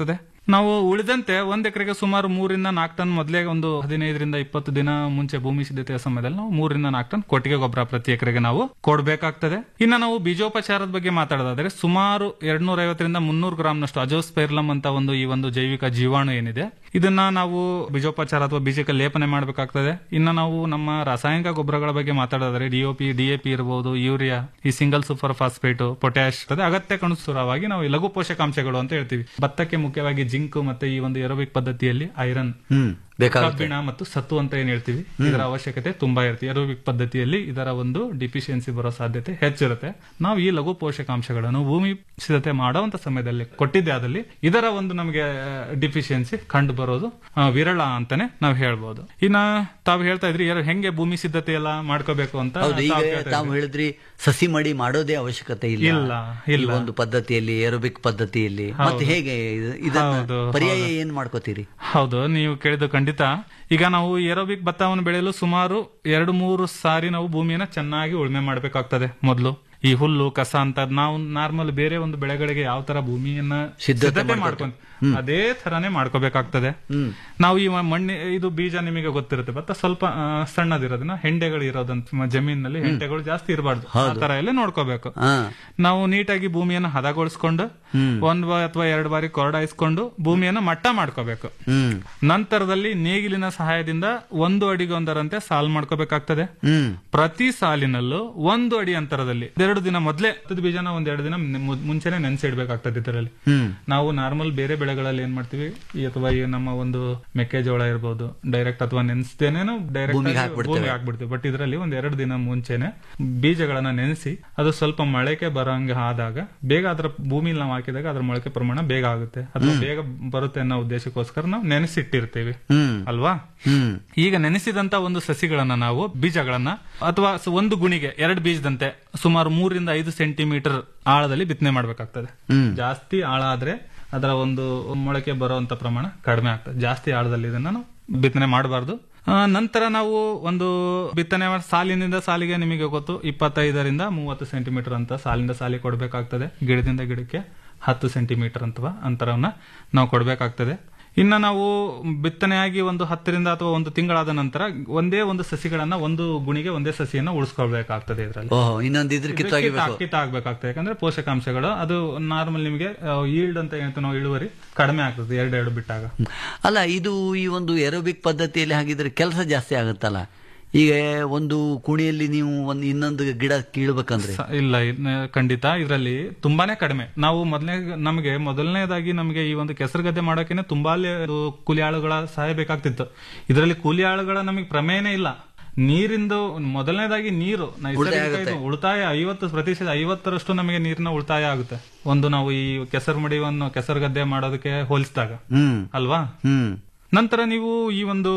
S4: ನಾವು ಉಳಿದಂತೆ ಒಂದ್ ಎಕರೆಗೆ ಸುಮಾರು ಮೂರಿಂದ ನಾಲ್ಕು ಟನ್ ಮೊದಲೇ ಒಂದು ಹದಿನೈದರಿಂದ ಇಪ್ಪತ್ತು ದಿನ ಮುಂಚೆ ಭೂಮಿ ಸಿದ್ಧತೆಯ ಸಮಯದಲ್ಲಿ ನಾವು ಮೂರಿಂದ ನಾಲ್ಕು ಟನ್ ಕೊಟ್ಟಿಗೆ ಗೊಬ್ಬರ ಪ್ರತಿ ಎಕರೆಗೆ ನಾವು ಕೊಡಬೇಕಾಗ್ತದೆ ಇನ್ನ ನಾವು ಬೀಜೋಪಚಾರದ ಬಗ್ಗೆ ಮಾತಾಡೋದಾದ್ರೆ ಸುಮಾರು ಎರಡ್ನೂರ ಐವತ್ತರಿಂದ ಮುನ್ನೂರು ಗ್ರಾಮ್ನಷ್ಟು ಅಜೋಸ್ಪೈರ್ಲಮ್ ಅಂತ ಒಂದು ಈ ಒಂದು ಜೈವಿಕ ಜೀವಾಣು ಏನಿದೆ ಇದನ್ನ ನಾವು ಬೀಜೋಪಚಾರ ಅಥವಾ ಬೀಜಕ್ಕೆ ಲೇಪನೆ ಮಾಡಬೇಕಾಗ್ತದೆ ಇನ್ನ ನಾವು ನಮ್ಮ ರಾಸಾಯನಿಕ ಗೊಬ್ಬರಗಳ ಬಗ್ಗೆ ಮಾತಾಡೋದಾದ್ರೆ ಡಿಒಪಿ ಡಿಎಪಿ ಇರಬಹುದು ಯೂರಿಯಾ ಈ ಸಿಂಗಲ್ ಸೂಪರ್ ಫಾಸ್ಫೇಟ್ ಪೊಟ್ಯಾಶ್ ಅಗತ್ಯಕ್ಕನುಸಾರವಾಗಿ ನಾವು ಈ ಲಘು ಪೋಷಕಾಂಶಗಳು ಅಂತ ಹೇಳ್ತೀವಿ ಭತ್ತಕ್ಕೆ ಮುಖ್ಯವಾಗಿ ಜಿಂಕ್ ಮತ್ತೆ ಈ ಒಂದು ಏರೋಬಿಕ್ ಪದ್ಧತಿಯಲ್ಲಿ ಐರನ್
S3: ಹ್ಮ್ ಬೇಕಾಗುತ್ತೆ
S4: ಕಬ್ಬಿಣ ಮತ್ತು ಸತ್ತು ಅಂತ ಏನ್ ಹೇಳ್ತೀವಿ ಇದರ ಅವಶ್ಯಕತೆ ತುಂಬಾ ಇರುತ್ತೆ ಏರೋಬಿಕ್ ಪದ್ಧತಿಯಲ್ಲಿ ಇದರ ಒಂದು ಡಿಫಿಷಿಯನ್ಸಿ ಬರೋ ಸಾಧ್ಯತೆ ಹೆಚ್ಚಿರುತ್ತೆ ನಾವು ಈ ಲಘು ಪೋಷಕಾಂಶಗಳನ್ನು ಭೂಮಿ ಸಿದ್ಧತೆ ಮಾಡುವಂತ ಸಮಯದಲ್ಲಿ ಕೊಟ್ಟಿದ್ದೆ ಆದಲ್ಲಿ ಇದರ ಒಂದು ನಮಗೆ ಡಿಫಿಷಿಯನ್ಸಿ ಕಂಡು ಬರೋದು ಆ, ವಿರಳ ಅಂತಾನೆ ನಾವು ಹೇಳ್ಬೋದು ಇನ್ನ ತಾವು ಹೇಳ್ತಾ ಇದ್ರಿ ಯಾರು ಹೆಂಗೆ ಭೂಮಿ ಸಿದ್ಧತೆ ಎಲ್ಲ ಮಾಡ್ಕೋಬೇಕು ಅಂತ
S3: ಹೌದು ಈಗ
S4: ತಾವು ಕೇಳ್ತಾ
S3: ತಾವು ಹೇಳಿದ್ರಿ ಸಸಿ ಮಡಿ ಮಾಡೋದೇ ಅವಶ್ಯಕತೆ ಇಲ್ಲ
S4: ಇಲ್ಲ, ಇಲ್ಲ.
S3: ಈ ಒಂದು ಪದ್ಧತಿಯಲ್ಲಿ ಏರೋಬಿಕ್ ಪದ್ಧತಿಯಲ್ಲಿ ಮತ್ತೆ ಹೇಗೆ ಇದು- ಇದನ್ನ
S4: ಹೌದು,
S3: ಪರ್ಯಾಯ ಏನ್ ಮಾಡ್ಕೋತೀರಿ
S4: ಹೌದು ನೀವು ಕೇಳಿದ್ದು ಖಂಡಿತ ಈಗ ನಾವು ಏರೋಬಿಕ್ ಭತ್ತವನ್ನು ಬೆಳೆಯಲು ಸುಮಾರು ಎರಡು ಮೂರು ಸಾರಿ ನಾವು ಭೂಮಿಯನ್ನ ಚೆನ್ನಾಗಿ ಉಳುಮೆ ಮಾಡಬೇಕಾಗ್ತದೆ ಮೊದಲು ಈ ಹುಲ್ಲು ಕಸ ಅಂತ ನಾವು ನಾರ್ಮಲ್ ಬೇರೆ ಒಂದು ಬೆಳೆಗಳಿಗೆ ಯಾವ ತರ ಭೂಮಿಯನ್ನ
S3: ಸಿದ್ಧತೆ
S4: ಸಿದ್ಧತೆ ಮಾಡ್ಕೊಂತ ಅದೇ ತರಾನೇ ಮಾಡ್ಕೋಬೇಕಾಗ್ತದೆ ನಾವು ಈ ಮಣ್ಣಿ ಇದು ಬೀಜ ನಿಮಗೆ ಗೊತ್ತಿರುತ್ತೆ ಭತ್ತ ಸ್ವಲ್ಪ ಆ, ಸಣ್ಣದಿರೋದನ್ನ ಹೆಂಡೆಗಳು ಇರೋದಂತ ಮ- ಜಮೀನಿನಲ್ಲಿ ಹೆಂಡೆಗಳು ಜಾಸ್ತಿ ಇರಬಾರ್ದು ಆ ತರ ಎಲ್ಲ ನೋಡ್ಕೋಬೇಕು
S3: ಹಾ
S4: ನಾವು ನೀಟಾಗಿ ಭೂಮಿಯನ್ನು ಹದಗೊಳಿಸ್ಕೊಂಡು ಒಂದ್ ಬಾ- ಅಥವಾ ಎರಡು ಬಾರಿ ಕೊರಡಾಯಿಸ್ಕೊಂಡು ಭೂಮಿಯನ್ನು ಮಟ್ಟ ಮಾಡ್ಕೋಬೇಕು
S3: ಹ್ಮ್
S4: ನಂತರದಲ್ಲಿ ನೇಗಿಲಿನ ಸಹಾಯದಿಂದ ಒಂದು ಅಡಿಗೊಂದರಂತೆ ಸಾಲ್ ಮಾಡ್ಕೋಬೇಕಾಗ್ತದೆ
S3: ಹ್ಮ್
S4: ಪ್ರತಿ ಸಾಲಿನಲ್ಲೂ ಒಂದು ಅಡಿ ಅಂತರದಲ್ಲಿ ಎರಡು ದಿನ ಮೊದಲೇ ಬೀಜನ ಒಂದ್ ಎರಡು ದಿನ ಮು- ಮುಂಚೆನೆ ನೆನೆಸಿಡ್ಬೇಕಾಗ್ತದೆ ಇದರಲ್ಲಿ
S3: ಹ್ಮ್
S4: ನಾವು ನಾರ್ಮಲ್ ಬೇರೆ ಬೆಳೆಗಳಲ್ಲಿ ಏನ್ ಮಾಡ್ತೀವಿ ಈ ಅಥವಾ ಈ ನಮ್ಮ ಒಂದು ಮೆಕ್ಕೆಜೋಳ ಇರ್ಬೋದು ಡೈರೆಕ್ಟ್ ಅಥವಾ ನೆನೆಸ್ತೇನೇನು ಡೈರೆಕ್ಟ್
S3: ಭೂಮಿಗೆ ಹಾಕ್ಬಿಡ್ತೇವೆ.
S4: ಭೂಮಿಗೆ ಹಾಕ್ಬಿಡ್ತೀವಿ ಬಟ್ ಇದರಲ್ಲಿ ಒಂದ್ ಎರಡು ದಿನ ಮುಂಚೆನೆ ಬೀಜಗಳನ್ನ ನೆನೆಸಿ ಅದು ಸ್ವಲ್ಪ ಮೊಳಕೆ ಬರೋಂಗೆ ಆದಾಗ ಬೇಗ ಅದರ ಭೂಮಿಲಿ ನಾವು ಹಾಕಿದಾಗ ಅದ್ರ ಮೊಳಕೆ ಪ್ರಮಾಣ ಬೇಗ ಆಗುತ್ತೆ ಅಥವಾ ಬೇಗ ಬರುತ್ತೆ ಅನ್ನೋ ಉದ್ದೇಶಕ್ಕೋಸ್ಕರ ನಾವು ನೆನೆಸಿಟ್ಟಿರ್ತೀವಿ
S3: ಹ್ಮ್
S4: ಅಲ್ವಾ
S3: ಹ್ಮ್
S4: ಈಗ ನೆನೆಸಿದಂತ ಒಂದು ಸಸಿಗಳನ್ನ ನಾವು ಬೀಜಗಳನ್ನ ಅಥವಾ ಸ- ಒಂದು ಗುಣಿಗೆ ಎರಡು ಬೀಜದಂತೆ ಸುಮಾರು ಮೂರರಿಂದ ಐದು ಸೆಂಟಿಮೀಟರ್ ಆಳದಲ್ಲಿ ಬಿತ್ತನೆ ಮಾಡಬೇಕಾಗ್ತದೆ
S3: ಹ್ಮ್.
S4: ಜಾಸ್ತಿ ಆಳ ಆದ್ರೆ ಅದರ ಒಂದು ಮೊಳಕೆ ಬರುವಂತ ಪ್ರಮಾಣ ಕಡಿಮೆ ಆಗ್ತದೆ ಜಾಸ್ತಿ ಆಳದಲ್ಲಿ ಇದನ್ನ ನಾವು ಬಿತ್ತನೆ ಮಾಡಬಾರ್ದು ನಂತರ ನಾವು ಒಂದು ಬಿತ್ತನೆ ಮಾಡ್- ಸಾಲಿನಿಂದ ಸಾಲಿಗೆ ನಿಮಗೆ ಗೊತ್ತು ಇಪ್ಪತ್ತೈದರಿಂದ ಮೂವತ್ತು ಸೆಂಟಿಮೀಟರ್ ಅಂತ ಸಾಲಿಂದ ಸಾಲಿ ಕೊಡಬೇಕಾಗ್ತದೆ ಗಿಡದಿಂದ ಗಿಡಕ್ಕೆ ಹತ್ತು ಸೆಂಟಿಮೀಟರ್ ಅಥವಾ ಅಂತರವನ್ನ ನಾವು ಕೊಡಬೇಕಾಗ್ತದೆ ಇನ್ನ ನಾವು ಬಿತ್ತನೆಯಾಗಿ ಒಂದು ಹತ್ತರಿಂದ ಅಥವಾ ಒಂದು ತಿಂಗಳಾದ ನಂತರ ಒಂದೇ ಒಂದು ಸಸಿಗಳನ್ನ ಒಂದು ಗುಣಿಗೆ ಒಂದೇ ಸಸಿಯನ್ನ ಉಳಿಸ್ಕೊಳ್ಬೇಕಾಗ್ತದೆ ಇದರಲ್ಲಿ
S3: ಓಹೋ ಇನ್ನೊಂದು ಇದ್ರ ಕಿತ್ತಾಗಿಬೇಕು
S4: ಕಿತ್ತ ಆಗ್ಬೇಕಾಗ್ತದೆ ಯಾಕಂದ್ರೆ ಪೋಷಕಾಂಶಗಳು ಅದು ನಾರ್ಮಲ್ ನಿಮಗೆ ಈಲ್ಡ್ ಅಂತ ಹೇಳ್ತೀವಿ ನಾವು ಇಳುವರಿ ಕಡಿಮೆ ಆಗ್ತದೆ ಎರಡೆರಡು ಬಿಟ್ಟಾಗ
S3: ಅಲ್ಲ ಇದು ಈ ಒಂದು ಏರೋಬಿಕ್ ಪದ್ಧತಿಯಲ್ಲಿ ಹಾಗಿದ್ರೆ ಕೆಲಸ ಜಾಸ್ತಿ ಆಗುತ್ತಲ್ಲ ಈಗ ಒಂದು ಕುಣಿಯಲ್ಲಿ ನೀವು ಒಂದು ಇನ್ನೊಂದು ಗಿಡ ಕೀಳ್ಬೇಕಂದ್ರೆ
S4: ಸ- ಇಲ್ಲ ಇದ್ನ ಖಂಡಿತ ಇದರಲ್ಲಿ ತುಂಬಾನೇ ಕಡಿಮೆ ನಾವು ಮೊದಲನೇ ನಮಗೆ ಮೊದಲನೇದಾಗಿ ನಮಗೆ ಈ ಒಂದು ಕೆಸರು ಗದ್ದೆ ಮಾಡೋಕೆನೆ ತುಂಬಾ ಅದು ಕೂಲಿ ಆಳುಗಳ ಸಹಾಯ ಬೇಕಾಗ್ತಿತ್ತು ಇದರಲ್ಲಿ ಕೂಲಿ ಆಳುಗಳ ನಮಗೆ ಪ್ರಮೇಯನೇ ಇಲ್ಲ ನೀರಿಂದು ಮೊದಲನೇದಾಗಿ ನೀರು ನೈಸರ್ಗಿಕ ಇದು ಉಳಿತಾಯ ಐವತ್ತು ಪ್ರತಿಶತ ಐವತ್ತರಷ್ಟು ನಮಗೆ ನೀರಿನ ಉಳಿತಾಯ ಆಗುತ್ತೆ ಒಂದು ನಾವು ಈ ಕೆಸರು ಮಡಿವನ್ನು ಕೆಸರು ಗದ್ದೆ ಮಾಡೋದಕ್ಕೆ ಹೋಲಿಸಿದಾಗ
S3: ಹ್ಮ್
S4: ಅಲ್ವಾ
S3: ಹ್ಮ್
S4: ನಂತರ ನೀವು ಈ ಒಂದು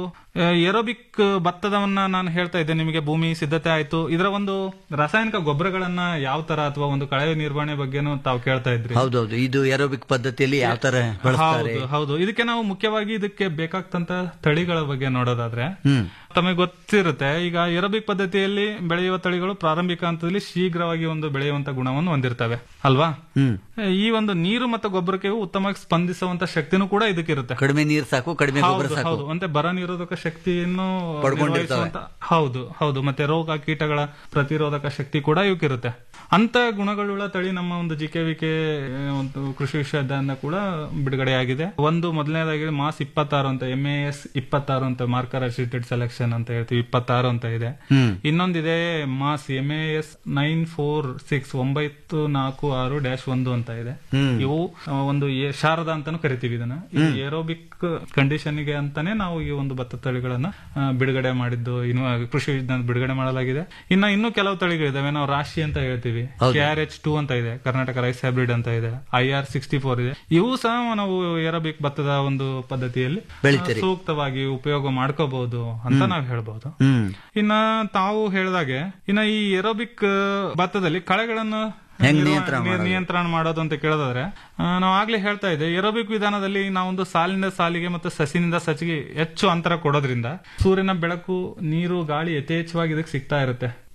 S4: ಏರೋಬಿಕ್ ಭತ್ತದವನ್ನ ನಾನು ಹೇಳ್ತಾ ಇದ್ದೆ ನಿಮಗೆ ಭೂಮಿ ಸಿದ್ಧತೆ ಆಯ್ತು ಇದರ ಒಂದು ರಾಸಾಯನಿಕ ಗೊಬ್ಬರಗಳನ್ನ ಯಾವ ತರ ಅಥವಾ ಒಂದು ಕಳೆ ನಿರ್ವಹಣೆ ಬಗ್ಗೆನೂ ತಾವು ಕೇಳ್ತಾ ಇದ್ರಿ
S3: ಹೌದೌದು ಇದು ಏರೋಬಿಕ್ ಪದ್ಧತಿಯಲ್ಲಿ ಯಾವ ತರ ಬಳಸ್ತಾರೆ
S4: ಹೌದು ಹೌದು ಇದಕ್ಕೆ ನಾವು ಮುಖ್ಯವಾಗಿ ಇದಕ್ಕೆ ಬೇಕಾಗ್ತಂತ ತಳಿಗಳ ಬಗ್ಗೆ ನೋಡೋದಾದ್ರೆ
S3: ಹ್ಮ್
S4: ತಮಗೆ ಗೊತ್ತಿರುತ್ತೆ ಈಗ ಏರೋಬಿಕ್ ಪದ್ಧತಿಯಲ್ಲಿ ಬೆಳೆಯುವ ತಳಿಗಳು ಪ್ರಾರಂಭಿಕ ಹಂತದಲ್ಲಿ ಶೀಘ್ರವಾಗಿ ಒಂದು ಬೆಳೆಯುವಂತ ಗುಣವನ್ನು ಹೊಂದಿರ್ತವೆ ಅಲ್ವಾ
S3: ಹ್ಮ್
S4: ಈ ಒಂದು ನೀರು ಮತ್ತು ಗೊಬ್ಬರಕ್ಕೆ ಉತ್ತಮವಾಗಿ ಸ್ಪಂದಿಸುವಂತ ಶಕ್ತಿನೂ ಕೂಡ ಇದಕ್ಕಿರುತ್ತೆ
S3: ಕಡಿಮೆ ನೀರು ಸಾಕು ಕಡಿಮೆ ಗೊಬ್ಬರ
S4: ಹೌದು
S3: ಸಾಕು
S4: ಹೌದು ಮತ್ತೆ ಬರ ನಿರೋಧಕ ಶಕ್ತಿಯನ್ನು
S3: ಪಡ್ಕೊಂಡಿರ್ತವೆ.
S4: ನಿರ್ವಹಿಸುವಂತ- ಹೌದು ಹೌದು ಮತ್ತೆ ರೋಗ ಕೀಟಗಳ ಪ್ರತಿರೋಧಕ ಶಕ್ತಿ ಕೂಡ ಇವಕ್ಕಿರುತ್ತೆ ಅಂತ ಗುಣಗಳುಳ್ಳ ತಳಿ ನಮ್ಮ ಒಂದು ಜಿಕೆವಿಕೆ ಒಂದು ಕೃಷಿ ವಿಶ್ವವಿದ್ಯಾಲಯ ಕೂಡ ಬಿಡುಗಡೆಯಾಗಿದೆ ಒಂದು ಮೊದಲನೇದಾಗಿ ಮಾಸ್ ಇಪ್ಪತ್ತಾರು ಅಂತ ಎಂ ಎ ಎಸ್ ಇಪ್ಪತ್ತಾರು ಅಂತ ಮಾರ್ಕರ್ ಅಸಿಸ್ಟೆಡ್ ಸೆಲೆಕ್ಷನ್ ಅಂತ ಹೇಳ್ತೀವಿ ಇಪ್ಪತ್ತಾರು ಅಂತ ಇದೆ
S3: ಹ್ಮ್
S4: ಇನ್ನೊಂದಿದೆ MAS M A S nine four six ಒಂಬತ್ತು ನಾಲ್ಕು ಆರು ಡ್ಯಾಶ್ ಒಂದು ಅಂತ ಇದೆ
S3: ಹ್ಮ್.
S4: ಇವು ಆ, ಒಂದು ಏ- ಶಾರದಾ ಅಂತಾನು ಕರಿತೀವಿ ಇದನ್ನ ಇದು ಏರೋಬಿಕ್ ಕಂಡೀಷನ್ ಗೆ ಅಂತಾನೆ ನಾವು ಈ ಒಂದು ಭತ್ತ ತಳಿಗಳನ್ನ ಆ, ಬಿಡುಗಡೆ ಮಾಡಿದ್ದು ಇನ್ನು ಕೃಷಿ ವಿಜ್ಞಾನ ಬಿಡುಗಡೆ ಮಾಡಲಾಗಿದೆ ಇನ್ನ ಇನ್ನು ಕೆಲವು ತಳಿಗಳಿದಾವೆ ನಾವು ರಾಶಿ ಅಂತ ಹೇಳ್ತೀವಿ ಕೆ ಆರ್ ಎಚ್ ಟೂ ಅಂತ ಇದೆ ಕರ್ನಾಟಕ ರೈಸ್ ಹೈಬ್ರಿಡ್ ಅಂತ ಇದೆ ಐ ಆರ್ ಸಿಕ್ಸ್ಟಿ ಫೋರ್ ಇದೆ ಇವು ಸಹ ನಾವು ಏರೋಬಿಕ್ ಭತ್ತದ ಒಂದು ಪದ್ಧತಿಯಲ್ಲಿ ಆ,
S3: ಬೆಳಿತೀರಿ.
S4: ಸೂಕ್ತವಾಗಿ ಉಪಯೋಗ ಮಾಡ್ಕೋಬಹುದು ಅಂತ ನಾವು ಹೇಳ್ಬಹುದು
S3: ಹ್ಮ್
S4: ಇನ್ನ ತಾವು ಹೇಳಿದಾಗೆ ಇನ್ನ ಈ ಏರೋಬಿಕ್ ಭತ್ತದಲ್ಲಿ ಕಳೆಗಳನ್ನು
S3: ಹೆಂಗ್
S4: ನಿರ್ವ-
S3: ನಿಯಂತ್ರಣ
S4: ನಿಯ-
S3: ಮಾಡೋದು?
S4: ನಿಯಂತ್ರಣ ಮಾಡೋದು ಅಂತ ಕೇಳೋದಾದ್ರೆ ಆ, ನಾವು ಆಗ್ಲೇ ಹೇಳ್ತಾ ಇದ್ದೆ ಏರೋಬಿಕ್ ವಿಧಾನದಲ್ಲಿ ನಾವೊಂದು ಸಾಲಿನಿಂದ ಸಾಲಿಗೆ ಮತ್ತು ಸಸಿನಿಂದ ಸಸಿಗೆ ಹೆಚ್ಚು ಅಂತರ ಕೊಡೋದ್ರಿಂದ ಸೂರ್ಯನ ಬೆಳಕು ನೀರು ಗಾಳಿ ಯಥೇಚ್ಛವಾಗಿ ಇದಕ್ಕೆ ಸಿಗ್ತಾ ಇರುತ್ತೆ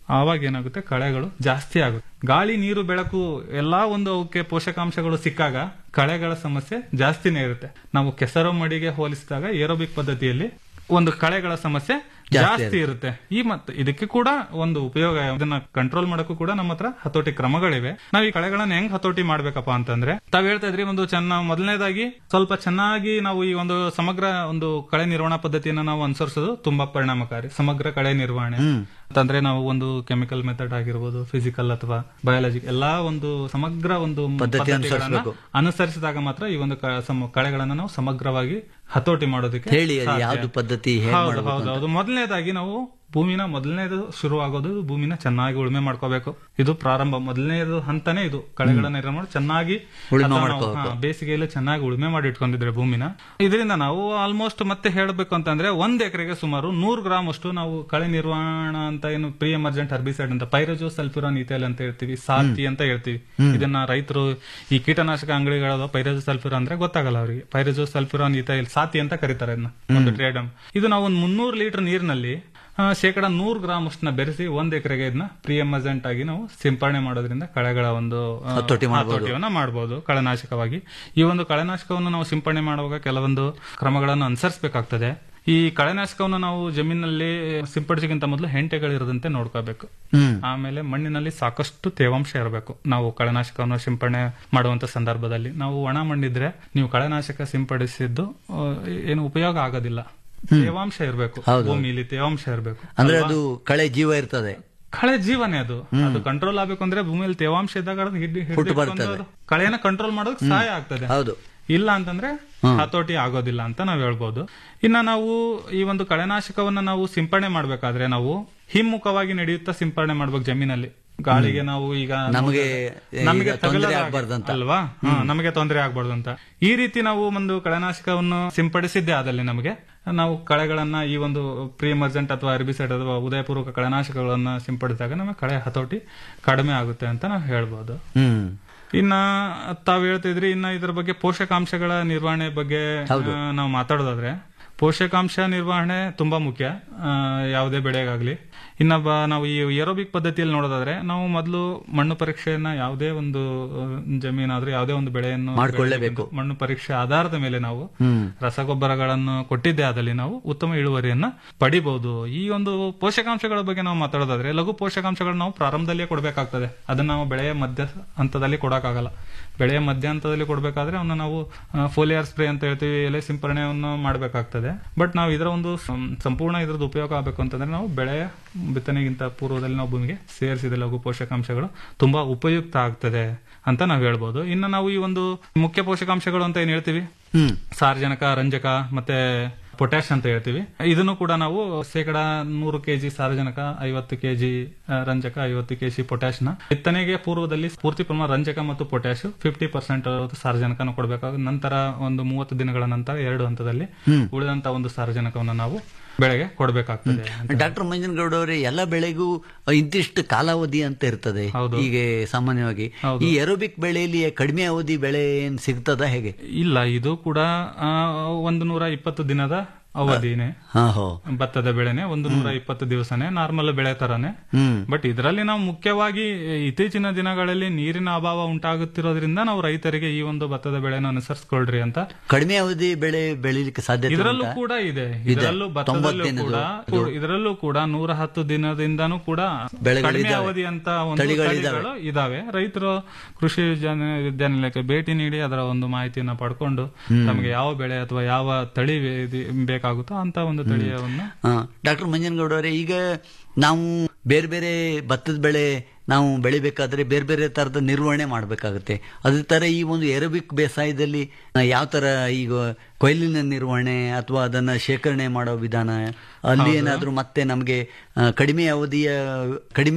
S4: ಆವಾಗ ಏನಾಗುತ್ತೆ ಕಳೆಗಳು ಜಾಸ್ತಿ ಆಗುತ್ತೆ ಗಾಳಿ ನೀರು ಬೆಳಕು ಎಲ್ಲಾ ಒಂದು ಅವಕ್ಕೆ ಪೋಷಕಾಂಶಗಳು ಸಿಕ್ಕಾಗ ಕಳೆಗಳ ಸಮಸ್ಯೆ ಜಾಸ್ತಿನೇ ಇರುತ್ತೆ ನಾವು ಕೆಸರು ಮಡಿಗೆ ಹೋಲಿಸಿದಾಗ ಏರೋಬಿಕ್ ಪದ್ಧತಿಯಲ್ಲಿ ಒಂದು ಕಳೆಗಳ ಸಮಸ್ಯೆ ಜಾಸ್ತಿ ಇರುತ್ತೆ ಈ ಮತ್ತೆ ಇದಕ್ಕೆ ಕೂಡ ಒಂದು ಉಪಯೋಗ ಇದನ್ನ ಕಂಟ್ರೋಲ್ ಮಾಡಕ್ಕೂ ಕೂಡ ನಮ್ಮ ಹತ್ರ ಹತೋಟಿ ಕ್ರಮಗಳಿವೆ ನಾವು ಈ ಕಳೆಗಳನ್ನ ಹೆಂಗ್ ಹತೋಟಿ ಮಾಡ್ಬೇಕಪ್ಪ ಅಂತಂದ್ರೆ ತಾವ್ ಹೇಳ್ತಾ ಇದ್ರಿ ಒಂದು ಚೆನ್ನ ಮೊದಲನೇದಾಗಿ ಸ್ವಲ್ಪ ಚೆನ್ನಾಗಿ ನಾವು ಈ ಒಂದು ಸಮಗ್ರ ಒಂದು ಕಳೆ ನಿರ್ವಹಣಾ ಪದ್ಧತಿಯನ್ನ ನಾವು ಅನುಸರಿಸೋದು ತುಂಬಾ ಪರಿಣಾಮಕಾರಿ ಸಮಗ್ರ ಕಳೆ ನಿರ್ವಹಣೆ ಅಂತಂದ್ರೆ ನಾವು ಒಂದು ಕೆಮಿಕಲ್ ಮೆಥಡ್ ಆಗಿರ್ಬೋದು ಫಿಸಿಕಲ್ ಅಥವಾ ಬಯಾಲಜಿ ಎಲ್ಲಾ ಒಂದು ಸಮಗ್ರ ಒಂದು
S3: ಪದ್ಧತಿ
S4: ಪದ್ಧತಿಗಳನ್ನ
S3: ಅನುಸರಿಸ್ಬೇಕು.
S4: ಅನುಸರಿಸಿದಾಗ ಮಾತ್ರ ಈ ಒಂದು ಕ- ಸಮ- ಕಳೆಗಳನ್ನ ನಾವು ಸಮಗ್ರವಾಗಿ ಹತೋಟಿ ಮಾಡೋದಕ್ಕೆ
S3: ಹೇಳಿ ಅದು
S4: ಸಾಧ್ಯ.
S3: ಯಾವ್ದು ಪದ್ಧತಿ ಹೇಗ್
S4: ಹೌದು
S3: ಮಾಡ್ಬೇಕು
S4: ಹೌದು ಹೌದು ಮೊದಲನೇದಾಗಿ ನಾವು ಭೂಮಿನ ಮೊದಲನೇದು ಶುರು ಆಗೋದು ಭೂಮಿನ ಚೆನ್ನಾಗಿ ಉಳುಮೆ ಮಾಡ್ಕೋಬೇಕು ಇದು ಪ್ರಾರಂಭ ಮೊದಲನೇದು ಹಂತನೇ ಇದು ಕಳೆಗಳನ್ನ ನಿರ್ವಹಣೆ ಮಾಡಿ ಚೆನ್ನಾಗಿ
S3: ಉಳುಮೆ
S4: ಅಥವಾ ನಾವು,
S3: ಮಾಡ್ಕೋಬೇಕು.
S4: ಹಾ, ಬೇಸಿಗೆಯಲ್ಲಿ ಚೆನ್ನಾಗಿ ಉಳುಮೆ ಮಾಡಿ ಇಟ್ಕೊಂಡಿದ್ರೆ ಭೂಮಿನ ಇದರಿಂದ ನಾವು ಆಲ್ಮೋಸ್ಟ್ ಮತ್ತೆ ಹೇಳಬೇಕು ಅಂತಂದ್ರೆ ಒಂದ್ ಎಕರೆಗೆ ಸುಮಾರು ನೂರು ಗ್ರಾಮ್ ಅಷ್ಟು ನಾವು ಕಳೆ ನಿರ್ವಹಣಾ ಅಂತ ಏನು ಪ್ರಿ ಎಮರ್ಜೆಂಟ್ ಹರ್ಬಿಸೈಡ್ ಅಂತ ಪೈರಜೋ ಸಲ್ಫ್ಯೂರಾನ್ ಇಥೈಲ್ ಅಂತ ಹೇಳ್ತೀವಿ ಸಾಲ್ತಿ ಅಂತ ಹೇಳ್ತೀವಿ ಇದನ್ನ ರೈತರು ಈ ಕೀಟನಾಶಕ ಅಂಗಡಿಗಳ ಪೈರಜೋ ಸಲ್ಫ್ಯೂರಾನ್ ಅಂದ್ರೆ ಗೊತ್ತಾಗಲ್ಲ ಅವರಿಗೆ ಪೈರಜೋ ಸಲ್ಫ್ಯೂರಾನ್ ಇಥೈಲ್ ಸಾತಿ ಅಂತ ಕರೀತಾರೆ ಇದನ್ನ ಒಂದು ಟ್ರೇಡಮ್ ಇದು ನಾವು ಒಂದು ಮುನ್ನೂರು ಲೀಟರ್ ನೀರಿನಲ್ಲಿ ಆ, ಶೇಕಡ ನೂರು ಗ್ರಾಮ್ ಅಷ್ಟನ್ನ ಬೆರೆಸಿ ಒಂದ್ ಎಕರೆಗೆ ಇದನ್ನ ಪ್ರಿ ಎಮರ್ಜೆಂಟ್ ಆಗಿ ನಾವು ಸಿಂಪರಣೆ ಮಾಡೋದ್ರಿಂದ ಕಳೆಗಳ ಒಂದು ಆ,
S3: ಹತೋಟಿ ಮಾಡ್ಬೋದು.
S4: ಹತೋಟಿಯನ್ನ ಮಾಡಬಹುದು ಕಳೆನಾಶಕವಾಗಿ ಈ ಒಂದು ಕಳೆನಾಶಕವನ್ನು ನಾವು ಸಿಂಪರಣೆ ಮಾಡುವಾಗ ಕೆಲವೊಂದು ಕ್ರಮಗಳನ್ನು ಅನುಸರಿಸಬೇಕಾಗ್ತದೆ ಈ ಕಳೆನಾಶಕವನ್ನು ನಾವು ಜಮೀನಲ್ಲಿ ಸಿಂಪಡಿಸಿಗಿಂತ ಮೊದಲು ಹೆಂಟೆಗಳಿರದಂತೆ ನೋಡ್ಕೋಬೇಕು
S3: ಹ್ಮ್
S4: ಆಮೇಲೆ ಮಣ್ಣಿನಲ್ಲಿ ಸಾಕಷ್ಟು ತೇವಾಂಶ ಇರಬೇಕು ನಾವು ಕಳೆನಾಶಕವನ್ನು ಸಿಂಪಡಣೆ ಮಾಡುವಂತ ಸಂದರ್ಭದಲ್ಲಿ ನಾವು ಒಣ ಮಣ್ಣಿದ್ರೆ ನೀವು ಕಳೆನಾಶಕ ಸಿಂಪಡಿಸಿದ್ದು ಆ, ಏನು ಉಪಯೋಗ ಆಗೋದಿಲ್ಲ ತೇವಾಂಶ ಇರಬೇಕು ಭೂಮಿಲಿ ತೇವಾಂಶ ಇರಬೇಕು
S3: ಅಂದ್ರೆ ಅದು ಕಳೆ ಜೀವ ಇರ್ತದೆ
S4: ಕಳೆ ಜೀವನೇ ಅದು ಅದು ಕಂಟ್ರೋಲ್ ಆಗ್ಬೇಕು ಅಂದ್ರೆ ಭೂಮಿಯಲ್ಲಿ ತೇವಾಂಶ ಇದ್ದಾಗ ಅದು ಹಿಡ್ದು- ಹಿಡ್ದು
S3: ಹುಟ್ಟು
S4: ಇಟ್ಕೊಂಡು
S3: ಬರ್ತದೆ.
S4: ಅದು ಕಳೆಯನ್ನ ಕಂಟ್ರೋಲ್ ಮಾಡೋದಕ್ಕೆ ಸಹಾಯ ಆಗ್ತದೆ
S3: ಹೌದು
S4: ಇಲ್ಲ ಅಂತಂದ್ರೆ ಹತೋಟಿ ಆಗೋದಿಲ್ಲ ಅಂತ ನಾವ್ ಹೇಳ್ಬೋದು ಇನ್ನ ನಾವು ಈ ಒಂದು ಕಳೆನಾಶಕವನ್ನ ನಾವು ಸಿಂಪಡಣೆ ಮಾಡ್ಬೇಕಾದ್ರೆ ನಾವು ಹಿಮ್ಮುಖವಾಗಿ ನಡೆಯುತ್ತಾ ಸಿಂಪಡಣೆ ಮಾಡ್ಬೇಕು ಜಮೀನಲ್ಲಿ ಗಾಳಿಗೆ ನಾವು ಈಗ
S3: ನಮಗೆ
S4: ನಮಗೆ
S3: ಈಗ ತೊಂದ್ರೆ
S4: ತಗಲದ-
S3: ಆಗ್ಬಾರ್ದಂತ.
S4: ಅಲ್ವಾ ಹಾ, ನಮಗೆ ತೊಂದರೆ ಆಗ್ಬಾರ್ದು ಅಂತ ಈ ರೀತಿ ನಾವು ಒಂದು ಕಳೆನಾಶಕವನ್ನು ಸಿಂಪಡಿಸಿದ್ದೆ ಆದಲ್ಲಿ ನಮಗೆ ನಾವು ಕಳೆಗಳನ್ನ ಈ ಒಂದು ಪ್ರಿ ಎಮರ್ಜೆಂಟ್ ಅಥವಾ ಅರ್ಬಿಸೈಡ್ ಅಥವಾ ಉದಯಪೂರ್ವಕ ಕಳೆನಾಶಕಗಳನ್ನ ಸಿಂಪಡಿಸಿದಾಗ ನಮಗೆ ಕಳೆ ಹತೋಟಿ ಕಡಿಮೆ ಆಗುತ್ತೆ ಅಂತ ನಾವು ಹೇಳ್ಬೋದು
S3: ಹ್ಮ್
S4: ಇನ್ನ ತಾವ್ ಹೇಳ್ತಿದ್ರಿ ಇನ್ನ ಇದ್ರ ಬಗ್ಗೆ ಪೋಷಕಾಂಶಗಳ ನಿರ್ವಹಣೆ ಬಗ್ಗೆ ಆ, ನಾವು ಮಾತಾಡೋದಾದ್ರೆ ಪೋಷಕಾಂಶ ನಿರ್ವಹಣೆ ತುಂಬಾ ಮುಖ್ಯ ಆ, ಯಾವುದೇ ಬೆಳೆಗಾಗ್ಲಿ ಇನ್ನ ಬ- ನಾವು ಈ ಏರೋಬಿಕ್ ಪದ್ಧತಿಯಲ್ಲಿ ನೋಡೋದಾದ್ರೆ ನಾವು ಮೊದಲು ಮಣ್ಣು ಪರೀಕ್ಷೆಯನ್ನ ಯಾವುದೇ ಒಂದು ಆ, ಜಮೀನಾದ್ರೂ ಯಾವುದೇ ಒಂದು ಬೆಳೆಯನ್ನು
S3: ಮಾಡ್ಕೊಳ್ಳೇಬೇಕು.
S4: ಬೆಳೆಯಬೇಕು. ಮಣ್ಣು ಪರೀಕ್ಷೆ ಆಧಾರದ ಮೇಲೆ ನಾವು
S3: ಹ್ಮ್
S4: ರಸಗೊಬ್ಬರಗಳನ್ನು ಕೊಟ್ಟಿದ್ದೇ ಆದಲ್ಲಿ ನಾವು ಉತ್ತಮ ಇಳುವರಿಯನ್ನ ಪಡಿಬಹುದು ಈ ಒಂದು ಪೋಷಕಾಂಶಗಳ ಬಗ್ಗೆ ನಾವು ಮಾತಾಡೋದಾದ್ರೆ ಲಘು ಪೋಷಕಾಂಶಗಳನ್ನ ನಾವು ಪ್ರಾರಂಭದಲ್ಲಿಯೇ ಕೊಡಬೇಕಾಗ್ತದೆ ಅದನ್ನ ನಾವು ಬೆಳೆಯ ಮಧ್ಯ ಹಂತದಲ್ಲಿ ಕೊಡಕ್ಕಾಗಲ್ಲ ಬೆಳೆಯ ಮಧ್ಯ ಹಂತದಲ್ಲಿ ಕೊಡಬೇಕಾದ್ರೆ ಅವನ್ನ ನಾವು ಫೋಲಿಯರ್ ಸ್ಪ್ರೇ ಅಂತ ಹೇಳ್ತೀವಿ ಎಲೆ ಸಿಂಪರಣೆಯನ್ನು ಮಾಡಬೇಕಾಗ್ತದೆ ಬಟ್ ನಾವು ಇದರ ಒಂದು ಸಂ- ಸಂಪೂರ್ಣ ಇದ್ರದ್ದು ಉಪಯೋಗ ಆಗಬೇಕು ಅಂತಂದ್ರೆ ನಾವು ಬೆಳೆಯ ಬಿತ್ತನೆಗಿಂತ ಪೂರ್ವದಲ್ಲಿ ನಾವು ಭೂಮಿಗೆ ಸೇರಿಸಿದ ಲಘು ಪೋಷಕಾಂಶಗಳು ತುಂಬಾ ಉಪಯುಕ್ತ ಆಗ್ತದೆ ಅಂತ ನಾವು ಹೇಳ್ಬೋದು ಇನ್ನು ನಾವು ಈ ಒಂದು ಮುಖ್ಯ ಪೋಷಕಾಂಶಗಳು ಅಂತ ಏನ್ ಹೇಳ್ತೀವಿ
S3: ಹ್ಮ್
S4: ಸಾರಜನಕ ರಂಜಕ ಮತ್ತೆ ಪೊಟ್ಯಾಶ್ ಅಂತ ಹೇಳ್ತೀವಿ ಇದನ್ನು ಕೂಡ ನಾವು ಶೇಕಡ ನೂರು ಕೆಜಿ ಸಾರಜನಕ ಐವತ್ತು ಕೆಜಿ ರಂಜಕ ಐವತ್ತು ಕೆಜಿ ಪೊಟ್ಯಾಶ್ ನ ಬಿತ್ತನೆಗೆ ಪೂರ್ವದಲ್ಲಿ ಪೂರ್ತಿ ಪ್ರಮಾಣ ರಂಜಕ ಮತ್ತು ಪೊಟ್ಯಾಶ್ ಫಿಫ್ಟಿ ಪರ್ಸೆಂಟ್ ಸಾರಜನಕನ ಕೊಡಬೇಕಾಗುತ್ತೆ ನಂತರ ಒಂದು ಮೂವತ್ತು ದಿನಗಳ ನಂತರ ಎರಡು ಹಂತದಲ್ಲಿ ಉಳಿದಂತ ಒಂದು ಸಾರಜನಕವನ್ನು ನಾವು ಬೆಳೆಗೆ ಕೊಡಬೇಕಾಗ್ತದೆ
S3: ಡಾಕ್ಟರ್ ಮಂಜನಗೌಡ ಅವರೇ ಎಲ್ಲ ಬೆಳೆಗೂ ಇಂತಿಷ್ಟು ಕಾಲಾವಧಿ ಅಂತ ಇರ್ತದೆ
S4: ಹೌದು.
S3: ಹೀಗೆ ಸಾಮಾನ್ಯವಾಗಿ
S4: ಹೌದು.
S3: ಈ ಎರೋಬಿಕ್ ಬೆಳೆಯಲ್ಲಿ ಕಡಿಮೆ ಅವಧಿ ಬೆಳೆ ಏನ್ ಸಿಗ್ತದ ಹೇಗೆ
S4: ಇಲ್ಲ ಇದು ಕೂಡ ಆ, ಒಂದು ನೂರ ಇಪ್ಪತ್ತು ದಿನದ ಅವಧಿನೇ
S3: ಹಾ ಹೋ
S4: ಭತ್ತದ ಬೆಳೆನೆ ಒಂದು ನೂರ ಇಪ್ಪತ್ತು ದಿವಸನೇ ನಾರ್ಮಲ್ ಬೆಳೆ ತರಾನೇ
S3: ಹ್ಮ್
S4: ಬಟ್ ಇದರಲ್ಲಿ ನಾವು ಮುಖ್ಯವಾಗಿ ಇತ್ತೀಚಿನ ದಿನಗಳಲ್ಲಿ ನೀರಿನ ಅಭಾವ ಉಂಟಾಗುತ್ತಿರೋದ್ರಿಂದ ನಾವು ರೈತರಿಗೆ ಈ ಒಂದು ಭತ್ತದ ಬೆಳೆನ ಅನುಸರಿಸ್ಕೊಳ್ರಿ ಅಂತ
S3: ಕಡಿಮೆ ಅವಧಿ ಬೆಳೆ ಬೆಳಿಲಿಕ್ಕೆ ಸಾಧ್ಯತೆ
S4: ಇದರಲ್ಲೂ
S3: ಉಂಟಾ?
S4: ಕೂಡ ಇದೆ ಇದರಲ್ಲೂ ಭತ್ತದಲ್ಲೂ
S3: ತೊಂಬತ್ತು
S4: ಕೂಡ ಕೂ- ಇದರಲ್ಲೂ ಕೂಡ ನೂರ ಹತ್ತು ದಿನದಿಂದನೂ ಕೂಡ
S3: ಬೆಳೆಗಳಿದಾವೆ.
S4: ಕಡಿಮೆ ಅವಧಿ ಅಂತ ಒಂದು
S3: ತಳಿಗಳಿದಾವೆ.
S4: ತಳಿಗಳು ಇದಾವೆ ರೈತರು ಕೃಷಿ ವಿಜ್ಞಾನ ವಿದ್ಯಾನಿಲಯಕ್ಕೆ ಭೇಟಿ ನೀಡಿ ಅದರ ಒಂದು ಮಾಹಿತಿಯನ್ನ ಪಡ್ಕೊಂಡು ನಮಗೆ ಯಾವ ಬೆಳೆ ಅಥವಾ ಯಾವ ತಳಿ ಬೇ- ಬೇಕಾಗುತ್ತೋ ಅಂತ ಒಂದು ತಳಿಯವನ್ನ
S3: ಆ, ಡಾಕ್ಟರ್ ಮಂಜನಗೌಡ ಅವರೇ ಈಗ ನಾವು ಬೇರೆ ಬೇರೆ ಭತ್ತದ ಬೆಳೆ ನಾವು ಬೆಳಿಬೇಕಾದ್ರೆ ಬೇರೆ ಬೇರೆ ತರದ ನಿರ್ವಹಣೆ ಮಾಡಬೇಕಾಗುತ್ತೆ ಅದೇ ತರ ಈ ಒಂದು ಎರೋಬಿಕ್ ಬೇಸಾಯದಲ್ಲಿ ಯಾವ ತರ ಈಗ ಕೊಯ್ಲಿನ ನಿರ್ವಹಣೆ ಅಥವಾ ಅದನ್ನ ಶೇಖರಣೆ ಮಾಡೋ ವಿಧಾನ ಅಲ್ಲಿ ಏನಾದ್ರೂ ಮತ್ತೆ ನಮಗೆ ಆ, ಕಡಿಮೆ ಅವಧಿಯ ಕಡಿಮೆ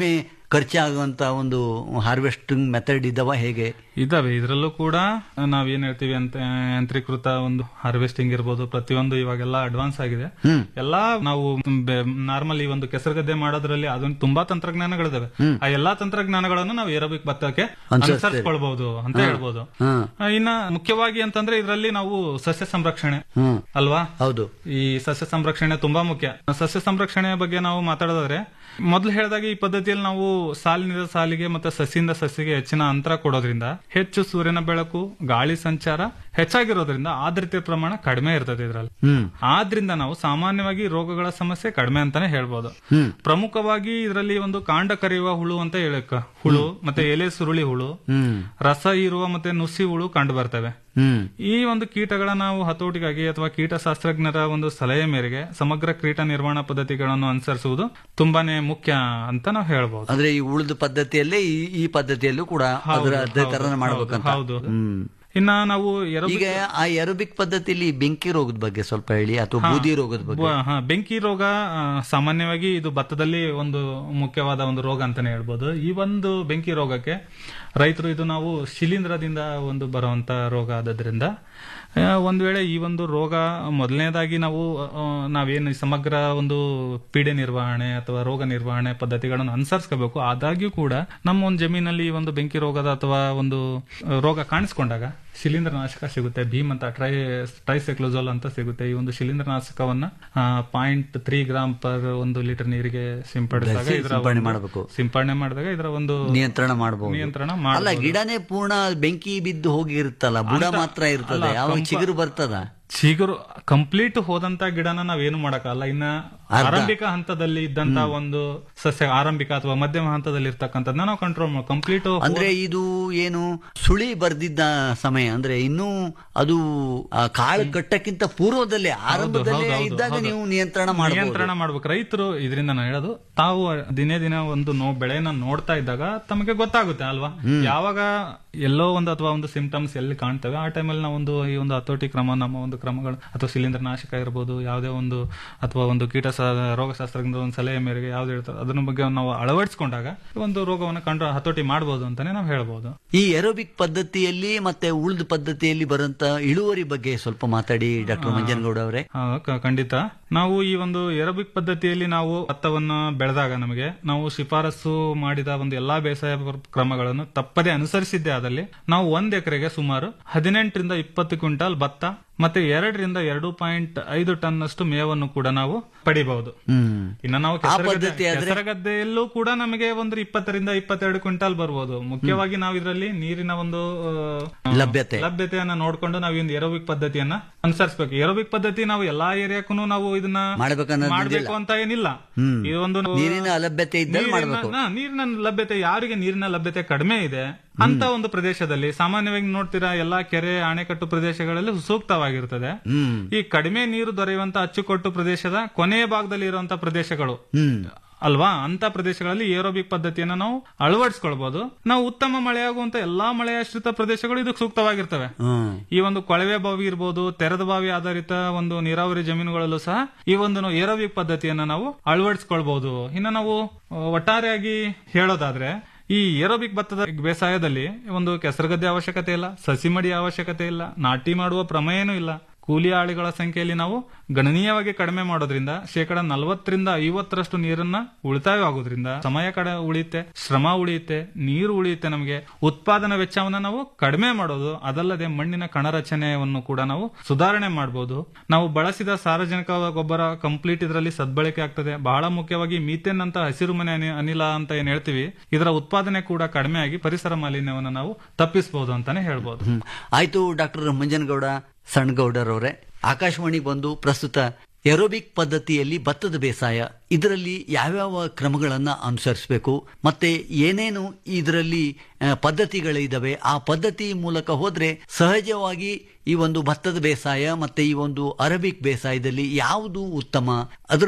S3: ಖರ್ಚಾಗುವಂತ ಒಂದು ಹಾರ್ವೆಸ್ಟಿಂಗ್ ಮೆಥಡ್ ಇದಾವ ಹೇಗೆ
S4: ಇದಾವೆ ಇದರಲ್ಲೂ ಕೂಡ ನಾವೇನ್ ಹೇಳ್ತೀವಿ ಅಂತ ಯಾಂತ್ರೀಕೃತ ಒಂದು ಹಾರ್ವೆಸ್ಟಿಂಗ್ ಇರ್ಬೋದು ಪ್ರತಿಯೊಂದು ಇವಾಗೆಲ್ಲ ಅಡ್ವಾನ್ಸ್ ಆಗಿದೆ ಎಲ್ಲಾ ನಾವು ನಾರ್ಮಲ್ ಈ ಒಂದು ಕೆಸರು ಗದ್ದೆ ಮಾಡೋದ್ರಲ್ಲಿ ಅದೊಂದು ತುಂಬಾ ತಂತ್ರಜ್ಞಾನಗಳಿದಾವೆ ಆ ಎಲ್ಲಾ ತಂತ್ರಜ್ಞಾನಗಳನ್ನು ನಾವು ಏರೋಬಿಕ್ ಭತ್ತಕ್ಕೆ ಅನುಸರಿಸ್ಕೊಳ್ಬಹುದು ಅಂತ ಹೇಳ್ಬೋದು
S3: ಹ್ಮ್.
S4: ಆ, ಇನ್ನ ಮುಖ್ಯವಾಗಿ ಅಂತಂದ್ರೆ ಇದರಲ್ಲಿ ನಾವು ಸಸ್ಯ ಸಂರಕ್ಷಣೆ
S3: ಹ್ಮ್
S4: ಅಲ್ವಾ
S3: ಹೌದು
S4: ಈ ಸಸ್ಯ ಸಂರಕ್ಷಣೆ ತುಂಬಾ ಮುಖ್ಯ ಸಸ್ಯ ಸಂರಕ್ಷಣೆ ಬಗ್ಗೆ ನಾವು ಮಾತಾಡೋದಾದ್ರೆ ಮೊದಲು ಹೇಳಿದಾಗ ಈ ಪದ್ಧತಿಯಲ್ಲಿ ನಾವು ಸಾಲಿನಿಂದ ಸಾಲಿಗೆ ಮತ್ತೆ ಸಸಿಯಿಂದ ಸಸಿಗೆ ಹೆಚ್ಚಿನ ಅಂತರ ಕೊಡೋದ್ರಿಂದ ಹೆಚ್ಚು ಸೂರ್ಯನ ಬೆಳಕು ಗಾಳಿ ಸಂಚಾರ ಹೆಚ್ಚಾಗಿರೋದ್ರಿಂದ ಆರ್ದ್ರತೆ ಪ್ರಮಾಣ ಕಡಿಮೆ ಇರ್ತದೆ ಇದರಲ್ಲಿ
S3: ಹ್ಮ್
S4: ಆದ್ರಿಂದ ನಾವು ಸಾಮಾನ್ಯವಾಗಿ ರೋಗಗಳ ಸಮಸ್ಯೆ ಕಡಿಮೆ ಅಂತಾನೆ ಹೇಳ್ಬೋದು ಪ್ರಮುಖವಾಗಿ ಇದರಲ್ಲಿ ಒಂದು ಕಾಂಡ ಕರೆಯುವ ಹುಳು ಅಂತ ಹೇಳಕ್ಕ ಹುಳು ಮತ್ತೆ ಎಲೆ ಸುರುಳಿ ಹುಳು
S3: ಹ್ಮ್
S4: ರಸ ಇರುವ ಮತ್ತೆ ನುಸಿ ಹುಳು ಕಂಡು ಬರ್ತವೆ
S3: ಹ್ಮ್
S4: ಈ ಒಂದು ಕೀಟಗಳ ನಾವು ಹತೋಟಿಗಾಗಿ ಅಥವಾ ಕೀಟಶಾಸ್ತ್ರಜ್ಞರ ಒಂದು ಸಲಹೆ ಮೇರೆಗೆ ಸಮಗ್ರ ಕೀಟ ನಿರ್ವಹಣಾ ಪದ್ಧತಿಗಳನ್ನು ಅನುಸರಿಸುವುದು ತುಂಬಾನೇ ಮುಖ್ಯ ಅಂತ ನಾವು ಹೇಳ್ಬಹುದು
S3: ಅಂದ್ರೆ ಈ ಉಳಿದ ಪದ್ಧತಿಯಲ್ಲೇ ಈ ಈ ಪದ್ಧತಿಯಲ್ಲೂ ಕೂಡ ಅದರ ಅದೇ ತರ ಮಾಡ್ಬೇಕಂತ
S4: ಹೌದು
S3: ಹ್ಮ್
S4: ಇನ್ನ ನಾವು ಎರೋಬಿಕ್
S3: ಈಗ ಆ ಎರೋಬಿಕ್ ಪದ್ಧತಿಯಲ್ಲಿ ಬೆಂಕಿ ರೋಗದ ಬಗ್ಗೆ ಸ್ವಲ್ಪ ಹೇಳಿ ಅಥವಾ ಬೂದಿ ರೋಗದ ಬಗ್ಗೆ
S4: ಬ- ಹಾ, ಬೆಂಕಿ ರೋಗ ಆ, ಸಾಮಾನ್ಯವಾಗಿ ಇದು ಭತ್ತದಲ್ಲಿ ಒಂದು ಮುಖ್ಯವಾದ ಒಂದು ರೋಗ ಅಂತಾನೆ ಹೇಳ್ಬೋದು ಈ ಒಂದು ಬೆಂಕಿ ರೋಗಕ್ಕೆ ರೈತರು ಇದು ನಾವು ಶಿಲೀಂಧ್ರದಿಂದ ಒಂದು ಬರುವಂತ ರೋಗ ಆದದ್ರಿಂದ ಆ, ಒಂದ್ ವೇಳೆ ಈ ಒಂದು ರೋಗ ಮೊದಲನೇದಾಗಿ ನಾವು ಆ, ನಾವೇನು ಈ ಸಮಗ್ರ ಒಂದು ಪೀಡೆ ನಿರ್ವಹಣೆ ಅಥವಾ ರೋಗ ನಿರ್ವಹಣೆ ಪದ್ಧತಿಗಳನ್ನು ಅನುಸರಿಸ್ಕೋಬೇಕು ಆದಾಗ್ಯೂ ಕೂಡ ನಮ್ಮ ಒಂದು ಜಮೀನಲ್ಲಿ ಈ ಒಂದು ಬೆಂಕಿ ರೋಗದ ಅಥವಾ ಒಂದು ಆ, ರೋಗ ಕಾಣಿಸ್ಕೊಂಡಾಗ ಶಿಲೀಂಧ್ರ ನಾಶಕ ಸಿಗುತ್ತೆ ಭೀಮ್ ಅಂತ ಟ್ರೈ ಟ್ರೈಸೈಕ್ಲೋಜೋಲ್ ಅಂತ ಸಿಗುತ್ತೆ ಈ ಒಂದು ಶಿಲೀಂಧ್ರ ನಾಶಕವನ್ನ ಪಾಯಿಂಟ್ ತ್ರೀ ಗ್ರಾಮ್ ಪರ್ ಒಂದು ಲೀಟರ್ ನೀರಿಗೆ ಸಿಂಪಡಿಸಿದಾಗ
S3: ಬೆರೆಸಿ
S4: ಇದರ
S3: ಸಿಂಪಡಣೆ
S4: ಒಂದು-
S3: ಮಾಡಬೇಕು.
S4: ಸಿಂಪಡಣೆ ಮಾಡಿದಾಗ ಇದರ ಒಂದು
S3: ನಿಯಂತ್ರಣ ಮಾಡಬಹುದು
S4: ನಿಯಂತ್ರಣ
S3: ಅಲ್ಲ
S4: ಮಾಡಬಹುದು
S3: ಗಿಡನೇ ಪೂರ್ಣ ಬೆಂಕಿ ಬಿದ್ದು ಹೋಗಿರುತ್ತಲ್ಲ ಬುಡ
S4: ಅಂತ-
S3: ಮಾತ್ರ ಇರ್ತದೆ
S4: ಅಲ್ಲ,
S3: ಯಾವಾಗ
S4: ಕಂಪ-
S3: ಚಿಗುರು ಬರ್ತದ
S4: ಚಿಗುರು ಕಂಪ್ಲೀಟ್ ಹೋದಂತ ಗಿಡನ ನಾವೇನು ಮಾಡಕ್ಕಾಗಲ್ಲ ಇನ್ನ ಆರಂಭಿಕ ಹಂತದಲ್ಲಿ ಇದ್ದಂತ ಒಂದು ಸಸ್ಯ ಆರಂಭಿಕ ಅಥವಾ ಮಧ್ಯಮ ಹಂತದಲ್ಲಿ ಇರ್ತಕ್ಕಂಥದ್ದನ್ನ ನಾವು ಕಂಟ್ರೋಲ್ ಮಾಡಿ ಕಂಪ್ಲೀಟ್
S3: ಅಂದ್ರೆ ಇದು ಏನು ಸುಳಿ ಬರ್ದಿದ್ದ ಸಮಯ ಅಂದ್ರೆ ಇನ್ನೂ ಅದು ಆ ಕಾಳು ಕಟ್ಟಕ್ಕಿಂತ ಪೂರ್ವದಲ್ಲಿ ಆರಂಭದಲ್ಲೇ
S4: ಹೌದು, ಹೌದು,
S3: ಇದ್ದಾಗ
S4: ಹೌದು.
S3: ನೀವು ನಿಯಂತ್ರಣ ಮಾಡಬಹುದು
S4: ನಿಯಂತ್ರಣ ಮಾಡ್ಬೇಕು ರೈತರು ಇದರಿಂದ ನಾನು ಹೇಳೋದು ತಾವು ದಿನೇ ದಿನ ಒಂದು ನೋ ಬೆಳೆನ ನೋಡ್ತಾ ಇದ್ದಾಗ ತಮಗೆ ಗೊತ್ತಾಗುತ್ತೆ ಅಲ್ವಾ ಯಾವಾಗ ಎಲ್ಲೋ ಒಂದು ಅಥವಾ ಒಂದು ಸಿಂಪ್ಟಮ್ಸ್ ಎಲ್ಲಿ ಕಾಣ್ತವೆ ಆ ಟೈಮಲ್ಲಿ ನಾವು ಒಂದು ಈ ಒಂದು ಹತೋಟಿ ಕ್ರಮ ನಮ್ಮ ಒಂದು ಕ್ರಮಗಳು ಅಥವಾ ಶಿಲೀಂಧ್ರ ನಾಶಕ ಇರ್ಬೋದು ಯಾವುದೇ ಒಂದು ಅಥವಾ ಒಂದು ಕೀಟ ರೋಗಶಾಸ್ತ್ರಜ್ಞರ ಒಂದು ಸಲಹೆ ಮೇರೆಗೆ ಯಾವ್ದು ಹೇಳ್ತಾರೆ ಅದ್ರ ಬಗ್ಗೆ ನಾವು ಅಳವಡಿಸಿಕೊಂಡಾಗ ಒಂದು ರೋಗವನ್ನು ಕಂಡು ಹತೋಟಿ ಮಾಡಬಹುದು ಅಂತಾನೆ ನಾವು ಹೇಳ್ಬೋದು
S3: ಈ ಎರೋಬಿಕ್ ಪದ್ಧತಿಯಲ್ಲಿ ಮತ್ತೆ ಉಳಿದ ಪದ್ಧತಿಯಲ್ಲಿ ಬರುವಂತ ಇಳುವರಿ ಬಗ್ಗೆ ಸ್ವಲ್ಪ ಮಾತಾಡಿ ಡಾಕ್ಟರ್ ಮಂಜನಗೌಡ ಅವರೇ
S4: ಆ, ಕ- ಖಂಡಿತ ನಾವು ಈ ಒಂದು ಏರೋಬಿಕ್ ಪದ್ಧತಿಯಲ್ಲಿ ನಾವು ಭತ್ತವನ್ನು ಬೆಳೆದಾಗ ನಮಗೆ ನಾವು ಶಿಫಾರಸು ಮಾಡಿದ ಒಂದು ಎಲ್ಲಾ ಬೇಸಾಯ ಪ್ರ- ಕ್ರಮಗಳನ್ನು ತಪ್ಪದೆ ಅನುಸರಿಸಿದ್ದೇ ಆದಲ್ಲಿ ನಾವು ಒಂದ್ ಎಕರೆಗೆ ಸುಮಾರು ಹದಿನೆಂಟರಿಂದ ಇಪ್ಪತ್ತು ಕ್ವಿಂಟಾಲ್ ಭತ್ತ ಮತ್ತೆ ಎರಡರಿಂದ ಎರಡು ಪಾಯಿಂಟ್ ಐದು ಟನ್ ಅಷ್ಟು ಮೇವನ್ನು ಕೂಡ ನಾವು ಪಡಿಬಹುದು
S3: ಹ್ಮ್
S4: ಇನ್ನು ನಾವು
S3: ಆ
S4: ಕೆಸರುಗದ್ದೆ-
S3: ಪದ್ಧತಿ ಆದ್ರೆ?
S4: ಕೆಸರುಗದ್ದೆಯಲ್ಲೂ ಕೂಡ ನಮಗೆ ಒಂದು ಇಪ್ಪತ್ತರಿಂದ ಇಪ್ಪತ್ತೆರಡು ಕ್ವಿಂಟಾಲ್ ಬರ್ಬೋದು ಮುಖ್ಯವಾಗಿ ನಾವು ಇದರಲ್ಲಿ ನೀರಿನ ಒಂದು ಆ,
S3: ಲಭ್ಯತೆ.
S4: ಲಭ್ಯತೆಯನ್ನ ನೋಡ್ಕೊಂಡು ನಾವು ಒಂದು ಏರೋಬಿಕ್ ಪದ್ಧತಿಯನ್ನ ಅನುಸರಿಸಬೇಕು ಏರೋಬಿಕ್ ಪದ್ಧತಿ ನಾವು ಎಲ್ಲಾ ಏರಿಯಾಕ್ಕೂ ನಾವು ಇದನ್ನ
S3: ಮಾಡ್ಬೇಕನ್ನೋದಿಲ್ಲ.
S4: ಮಾಡ್ಬೇಕು ಅಂತ ಏನಿಲ್ಲ
S3: ಹ್ಮ್.
S4: ಈ ಒಂದು
S3: ನೀರಿನ ಅಲಭ್ಯತೆ ಇದ್ದಲ್ಲಿ
S4: ನೀರಿನ-
S3: ಮಾಡ್ಬೇಕು
S4: ನಾ- ನೀರಿನ ಲಭ್ಯತೆ ಯಾರಿಗೆ ನೀರಿನ ಲಭ್ಯತೆ ಕಡಿಮೆ ಇದೆ ಅಂತ ಒಂದು ಪ್ರದೇಶದಲ್ಲಿ ಸಾಮಾನ್ಯವಾಗಿ ನೋಡ್ತೀರಾ ಎಲ್ಲಾ ಕೆರೆ ಅಣೆಕಟ್ಟು ಪ್ರದೇಶಗಳಲ್ಲಿ ಸೂಕ್ತವಾಗಿರ್ತದೆ
S3: ಹ್ಮ್
S4: ಈ ಕಡಿಮೆ ನೀರು ದೊರೆಯುವಂತ ಅಚ್ಚುಕಟ್ಟು ಪ್ರದೇಶದ ಕೊನೆಯ ಭಾಗದಲ್ಲಿ ಇರುವಂತಹ ಪ್ರದೇಶಗಳು
S3: ಹ್ಮ್
S4: ಅಲ್ವಾ ಅಂತ ಪ್ರದೇಶಗಳಲ್ಲಿ ಏರೋಬಿಕ್ ಪದ್ಧತಿಯನ್ನ ನಾವು ಅಳವಡಿಸ್ಕೊಳ್ಬಹುದು ನಾವು ಉತ್ತಮ ಮಳೆಯಾಗುವಂತ ಎಲ್ಲಾ ಮಳೆಯಾಶ್ರಿತ ಪ್ರದೇಶಗಳು ಇದಕ್ಕೆ ಸೂಕ್ತವಾಗಿರ್ತವೆ
S3: ಹ್ಮ್
S4: ಈ ಒಂದು ಕೊಳವೆ ಬಾವಿ ಇರ್ಬೋದು ತೆರೆದ ಬಾವಿ ಆಧಾರಿತ ಒಂದು ನೀರಾವರಿ ಜಮೀನುಗಳಲ್ಲೂ ಸಹ ಈ ಒಂದು ನಾವು ಏರೋಬಿಕ್ ಪದ್ಧತಿಯನ್ನ ನಾವು ಅಳವಡಿಸ್ಕೊಳ್ಬಹುದು ಇನ್ನು ನಾವು ಆ, ಒಟ್ಟಾರೆಯಾಗಿ ಹೇಳೋದಾದ್ರೆ ಈ ಏರೋಬಿಕ್ ಭತ್ತದ ಬೇಸಾಯದಲ್ಲಿ ಒಂದು ಕೆಸರುಗದ್ದೆ ಅವಶ್ಯಕತೆ ಇಲ್ಲ ಸಸಿ ಮಡಿ ಅವಶ್ಯಕತೆ ಇಲ್ಲ ನಾಟಿ ಮಾಡುವ ಪ್ರಮೇಯನೂ ಇಲ್ಲ ಕೂಲಿ ಆಳಿಗಳ ಸಂಖ್ಯೆಯಲ್ಲಿ ನಾವು ಗಣನೀಯವಾಗಿ ಕಡಿಮೆ ಮಾಡೋದ್ರಿಂದ ಶೇಕಡ ನಲವತ್ತರಿಂದ ಐವತ್ತರಷ್ಟು ನೀರನ್ನ ಉಳಿತಾಯವಾಗೋದ್ರಿಂದ ಸಮಯ ಕಡೆ ಉಳಿಯುತ್ತೆ ಶ್ರಮ ಉಳಿಯುತ್ತೆ ನೀರು ಉಳಿಯುತ್ತೆ ನಮಗೆ ಉತ್ಪಾದನಾ ವೆಚ್ಚವನ್ನ ನಾವು ಕಡಿಮೆ ಮಾಡೋದು ಅದಲ್ಲದೆ ಮಣ್ಣಿನ ಕಣರಚನೆಯನ್ನು ಕೂಡ ನಾವು ಸುಧಾರಣೆ ಮಾಡಬಹುದು ನಾವು ಬಳಸಿದ ಸಾರ್ವಜನಿಕ ಗೊಬ್ಬರ ಕಂಪ್ಲೀಟ್ ಇದರಲ್ಲಿ ಸದ್ಬಳಕೆ ಆಗ್ತದೆ ಬಹಳ ಮುಖ್ಯವಾಗಿ ಮೀಥೇನ್ ಅಂತ ಹಸಿರು ಮನೆ ಅನಿ- ಅನಿಲ ಅಂತ ಏನ್ ಹೇಳ್ತೀವಿ ಇದರ ಉತ್ಪಾದನೆ ಕೂಡ ಕಡಿಮೆ ಆಗಿ ಪರಿಸರ ಮಾಲಿನ್ಯವನ್ನು ನಾವು ತಪ್ಪಿಸಬಹುದು ಅಂತಾನೆ ಹೇಳ್ಬೋದು
S3: ಹ್ಮ್. ಆಯ್ತು ಡಾಕ್ಟರ್ ಮಂಜನಗೌಡ ಸಣ್ಣಗೌಡರವರೇ ಆಕಾಶವಾಣಿಗೆ ಬಂದು ಪ್ರಸ್ತುತ ಎರೋಬಿಕ್ ಪದ್ಧತಿಯಲ್ಲಿ ಭತ್ತದ ಬೇಸಾಯ ಇದರಲ್ಲಿ ಯಾವ್ಯಾವ ಕ್ರಮಗಳನ್ನು ಅನುಸರಿಸಬೇಕು ಮತ್ತೆ ಏನೇನು ಇದರಲ್ಲಿ ಆ, ಪದ್ಧತಿಗಳಿದಾವೆ ಆ ಪದ್ಧತಿ ಮೂಲಕ ಹೋದ್ರೆ ಸಹಜವಾಗಿ ಈ ಒಂದು ಭತ್ತದ ಬೇಸಾಯ ಮತ್ತೆ ಈ ಒಂದು ಅರಬಿಕ್ ಬೇಸಾಯದಲ್ಲಿ ಯಾವುದು ಉತ್ತಮ ಅದರಲ್ಲೂ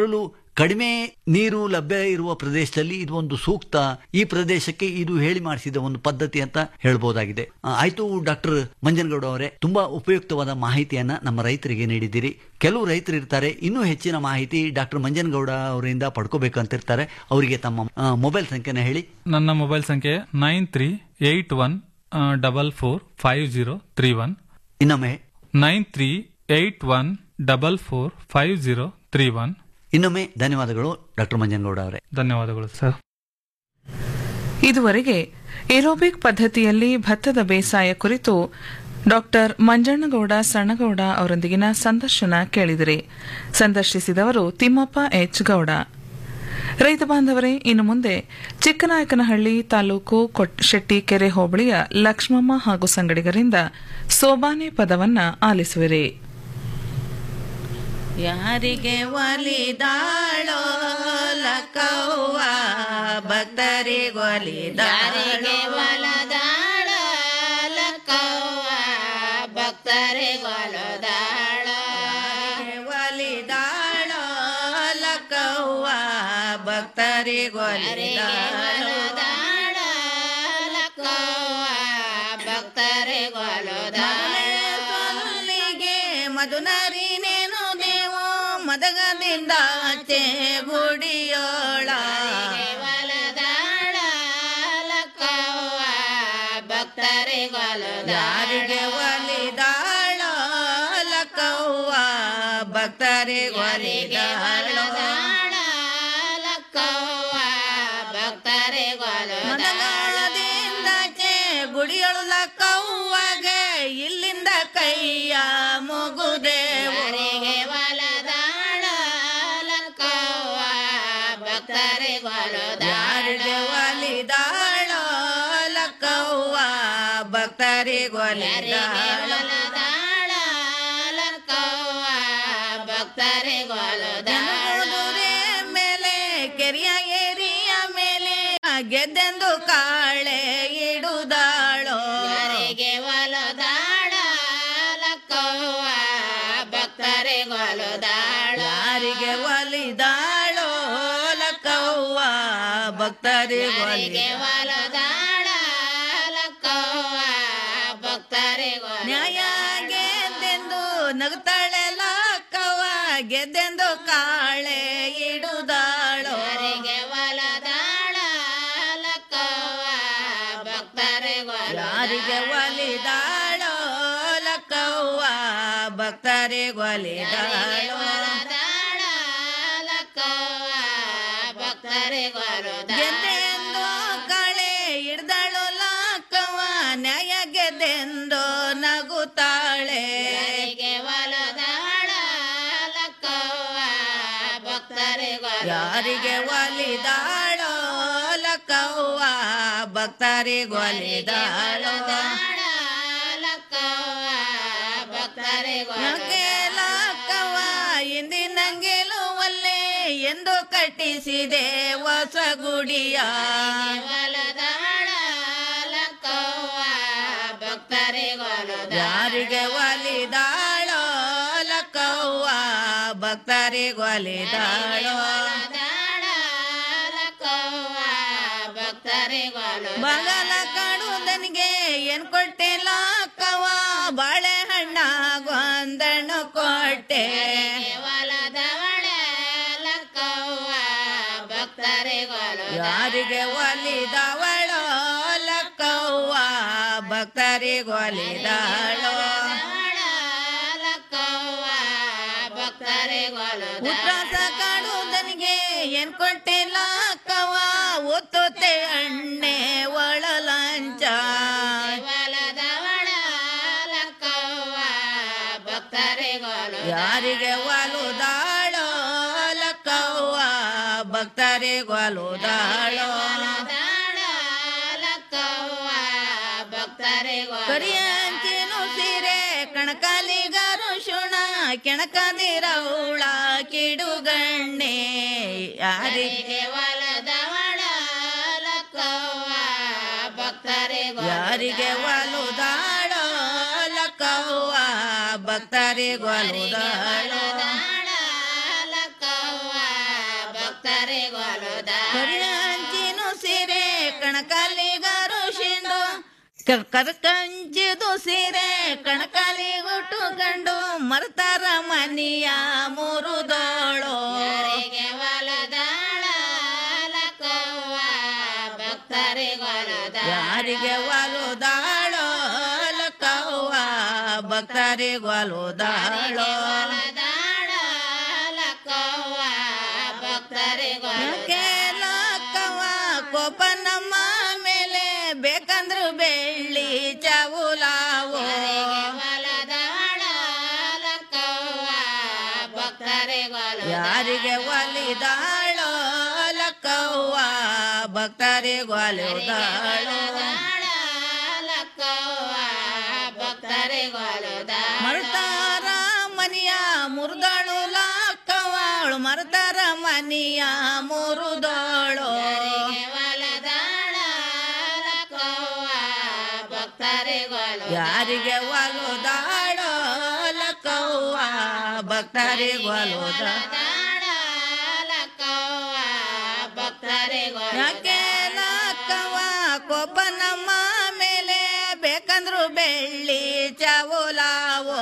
S3: ಕಡಿಮೆ ನೀರು ಲಭ್ಯ ಇರುವ ಪ್ರದೇಶದಲ್ಲಿ ಇದು ಒಂದು ಸೂಕ್ತ ಈ ಪ್ರದೇಶಕ್ಕೆ ಇದು ಹೇಳಿ ಮಾಡಿಸಿದ ಒಂದು ಪದ್ಧತಿ ಅಂತ ಹೇಳ್ಬೋದಾಗಿದೆ ಆ, ಆಯ್ತು ಡಾಕ್ಟರ್ ಮಂಜನಗೌಡ ಅವರೇ ತುಂಬಾ ಉಪಯುಕ್ತವಾದ ಮಾಹಿತಿಯನ್ನ ನಮ್ಮ ರೈತರಿಗೆ ನೀಡಿದ್ದೀರಿ ಕೆಲವು ರೈತರು ಇರ್ತಾರೆ ಇನ್ನೂ ಹೆಚ್ಚಿನ ಮಾಹಿತಿ ಡಾಕ್ಟರ್ ಮಂಜನಗೌಡ ಅವರಿಂದ ಪಡ್ಕೋಬೇಕು ಅಂತ ಇರ್ತಾರೆ ಅವರಿಗೆ ತಮ್ಮ ಆ, ಮೊಬೈಲ್ ಸಂಖ್ಯೆನ ಹೇಳಿ
S4: ನನ್ನ ಮೊಬೈಲ್ ಸಂಖ್ಯೆ nine three eight one double four five zero three one
S3: ಇನ್ನೊಮ್ಮೆ
S4: nine three eight one double four five zero three one
S3: ಇನ್ನೊಮ್ಮೆ ಧನ್ಯವಾದಗಳು ಡಾಕ್ಟರ್ ಮಂಜನಗೌಡ ಅವರೇ
S4: ಧನ್ಯವಾದಗಳು ಸರ್
S2: ಇದುವರೆಗೆ ಏರೋಬಿಕ್ ಪದ್ಧತಿಯಲ್ಲಿ ಭತ್ತದ ಬೇಸಾಯ ಕುರಿತು ಡಾಕ್ಟರ್ ಮಂಜಣ್ಣಗೌಡ ಸಣ್ಣಗೌಡ ಅವರೊಂದಿಗಿನ ಸಂದರ್ಶನ ಕೇಳಿದಿರಿ ಸಂದರ್ಶಿಸಿದವರು ತಿಮ್ಮಪ್ಪ ಎಚ್ ಗೌಡ ರೈತ ಬಾಂಧವರೇ ಇನ್ನು ಮುಂದೆ ಚಿಕ್ಕನಾಯಕನಹಳ್ಳಿ ತಾಲೂಕು ಕೊಟ್- ಶೆಟ್ಟಿಕೆರೆ ಹೋಬಳಿಯ ಲಕ್ಷ್ಮಮ್ಮ ಹಾಗೂ ಸಂಗಡಿಗರಿಂದ ಸೋಬಾನೆ ಪದವನ್ನ ಆಲಿಸುವಿರಿ
S5: ಯಾರಿಗೆ ಒಲಿದಾಳೋ ಲಕ್ಕವ್ವ ಭಕ್ತರಿಗೊಲಿದಾರಿಗೆ ಒಲದಾಳ ಲಕ್ಕವ್ವ ಭಕ್ತರಿಗೊಲದಾಳ ಒಲಿದಾಳೋ ಲಕ್ಕವ್ವ ಭಕ್ತರಿಗೊಲಿದಾಳ ಲಕ್ಕವ್ವ ಭಕ್ತರಿಗೊಲದಾಳಿಗೆ ಮಧುನರಿನೇನು ನೀವು ಮದಗದಿಂದ ಆಚೆ ಗುಡಿಯೋಳ ಯಾರಿಗೆ ಒಲಿದಾಳ ಲಕ್ಕವ್ವ ಭಕ್ತರಿಗೊಲಿದಾಳ ಮದಗಾಳದಿಂದಾಚೆ ಗುಡಿಯೊಳು ಲಕ್ಕವ್ವಗೆ ಇಲ್ಲಿಂದ ಕೈಯ ಮುಗುದೇವರಿಗೆ ಯಾರಿಗೆ ಒಲಿದಾಳ ಲಕ್ಕವ್ವ ಭಕ್ತರಿಗೊಲಿದಾಳ ಜನಗುದುರೆ ಮೇಲೆ ಕೆರೆಯ ಏರಿಯ ಮೇಲೆ ಗೆದ್ದೆಂದು ಕಾಳೆ ಇಡುದಾಳೋ ಯಾರಿಗೆ ಒಲದಾಳ ಲಕ್ಕವ್ವ ಭಕ್ತರಿಗೊಲದಾಳ ಯಾರಿಗೆ ಒಲಿದಾಳೋ ಲಕ್ಕವ್ವ ಭಕ್ತರಿಗೊಲಿಗೆ ಒಲದಾಳ ಲಕ್ಕವ್ವ ಭಕ್ತರಿಗೊಲ ನ್ಯಾಯ ಗೆದ್ದೆಂದು ನಗುತ್ತಾಳೆ ಲಕ್ಕವ್ವ ಗೆದ್ದೆಂದು ಕಾಳೆ ಇಡುದಾಳೋ ಯಾರಿಗೆ ಒಲದಾಳ ಲಕ್ಕವ್ವ ಭಕ್ತರಿಗೊಲ ಯಾರಿಗೆ ಒಲಿದಾಳೋ ಲಕ್ಕವ್ವ ಭಕ್ತರಿಗೊಲಿದಾಳೋ ಗೆದ್ದೆಂದು ಕಳೆ ಹಿಡ್ದಳು ಲಾಕವ ನ್ಯಾಯ ಗೆದ್ದೆಂದು ನಗುತ್ತಾಳೆ ಯಾರಿಗೆ ಒಲಿದಾಳೋ ಲಕ್ಕವ್ವ ಭಕ್ತರಿಗೊಲಿದಾಳೋ ಯಾಕೆ ಲಕ್ಕವ್ವ ಇಂದಿನಂಗೆಲು ಒಲ್ಲೆ ಎಂದು ಕಟ್ಟಿಸಿದೆ ಹೊಸ ಗುಡಿಯ ಯಾರಿಗೆ ಒಲಿದಾಳೋ ಲಕ್ಕವ್ವ ಭಕ್ತರಿಗೊಲಿದಾಳೋ ಬಗಲ ಕಾಡುದನಿಗೆ ಏನ್ ಕೊಟ್ಟೆ ಲಾಕವ ಬಾಳೆಹಣ್ಣ ಗೊಂದಣ್ಣು ಕೊಟ್ಟೆ ಯಾರಿಗೆ ಒಲಿದವಳೋ ಲಕ್ಕವ್ವ ಭಕ್ತರಿಗೊಲಿದಾಳೋ ಉತ್ರಾಸ ಕಾಡುದನಿಗೆ ಏನ್ ಕೊಟ್ಟೆ ಲಾಕವ ಒತ್ತೊತ್ತೆ ಅಣ್ಣೆ ಒಳಲಂಚ ಯಾರಿಗೆ ಒಲುದಾಳೋ ಲಕ್ಕವ್ವ ಭಕ್ತರಿಗೊಲುದಾಳೋ ಕರಿಯಂಚಿನು ಸೀರೆ ಕಣಕಾಲಿಗಾರು ಶುಣ ಕೆಣಕದಿರೌಳ ಕಿಡುಗಣ್ಣೆ ಯಾರಿಗೆ ಯಾರಿಗೆ ಒಲುದಾಳೋ ಲಕ್ಕವ್ವ ಭಕ್ತರಿಗೊಲುದಾಳೋ ಕಣಕಲಿಗರು ಶಿಂಡು ಕರ್ಕಂಚಿದು ಸೀರೆ ಕಣಕಲಿಗುಟ್ಟು ಗಂಡು ಮರ್ತಾರ ಮನಿಯ ಮುರುದೋಳು ಯಾರಿಗೆ ಒಲುದಾಳೋ ಲಕ್ಕವ್ವ ಭಕ್ತರಿಗೆ ಒಲುದಾಳೋ ಯಾಕೆ ಲಕ್ಕವ್ವ ಕೋಪ ನಮ್ಮ ಮೇಲೆ ಬೇಕಂದ್ರು ಬೆಳ್ಳಿ ಚವುಲಾವು ಯಾರಿಗೆ ಒಲಿದಾಳೋ ಲಕ್ಕವ್ವ ಭಕ್ತರಿಗೆ ಒಲಿದಾಳೋ ಮರುತಾರ ಮನಿಯ ಮುರಿದಾಳು ಲಕ್ಕವಳು ಮರುತಾರ ಮನಿಯ ಮುರುದೋಳು ಯಾರಿಗೆ ಒಲುದಾಳೋ ಲಕ್ಕವ್ವ ಭಕ್ತರಿಗೆ ಒಲುದಾಳ ಯಾಕೆ ಲಕ್ಕವ್ವ ಕೋಪ ನಮ್ಮ ಮೇಲೆ ಬೇಕಂದ್ರು ಬೆಳ್ಳಿ ಚವುಲಾವು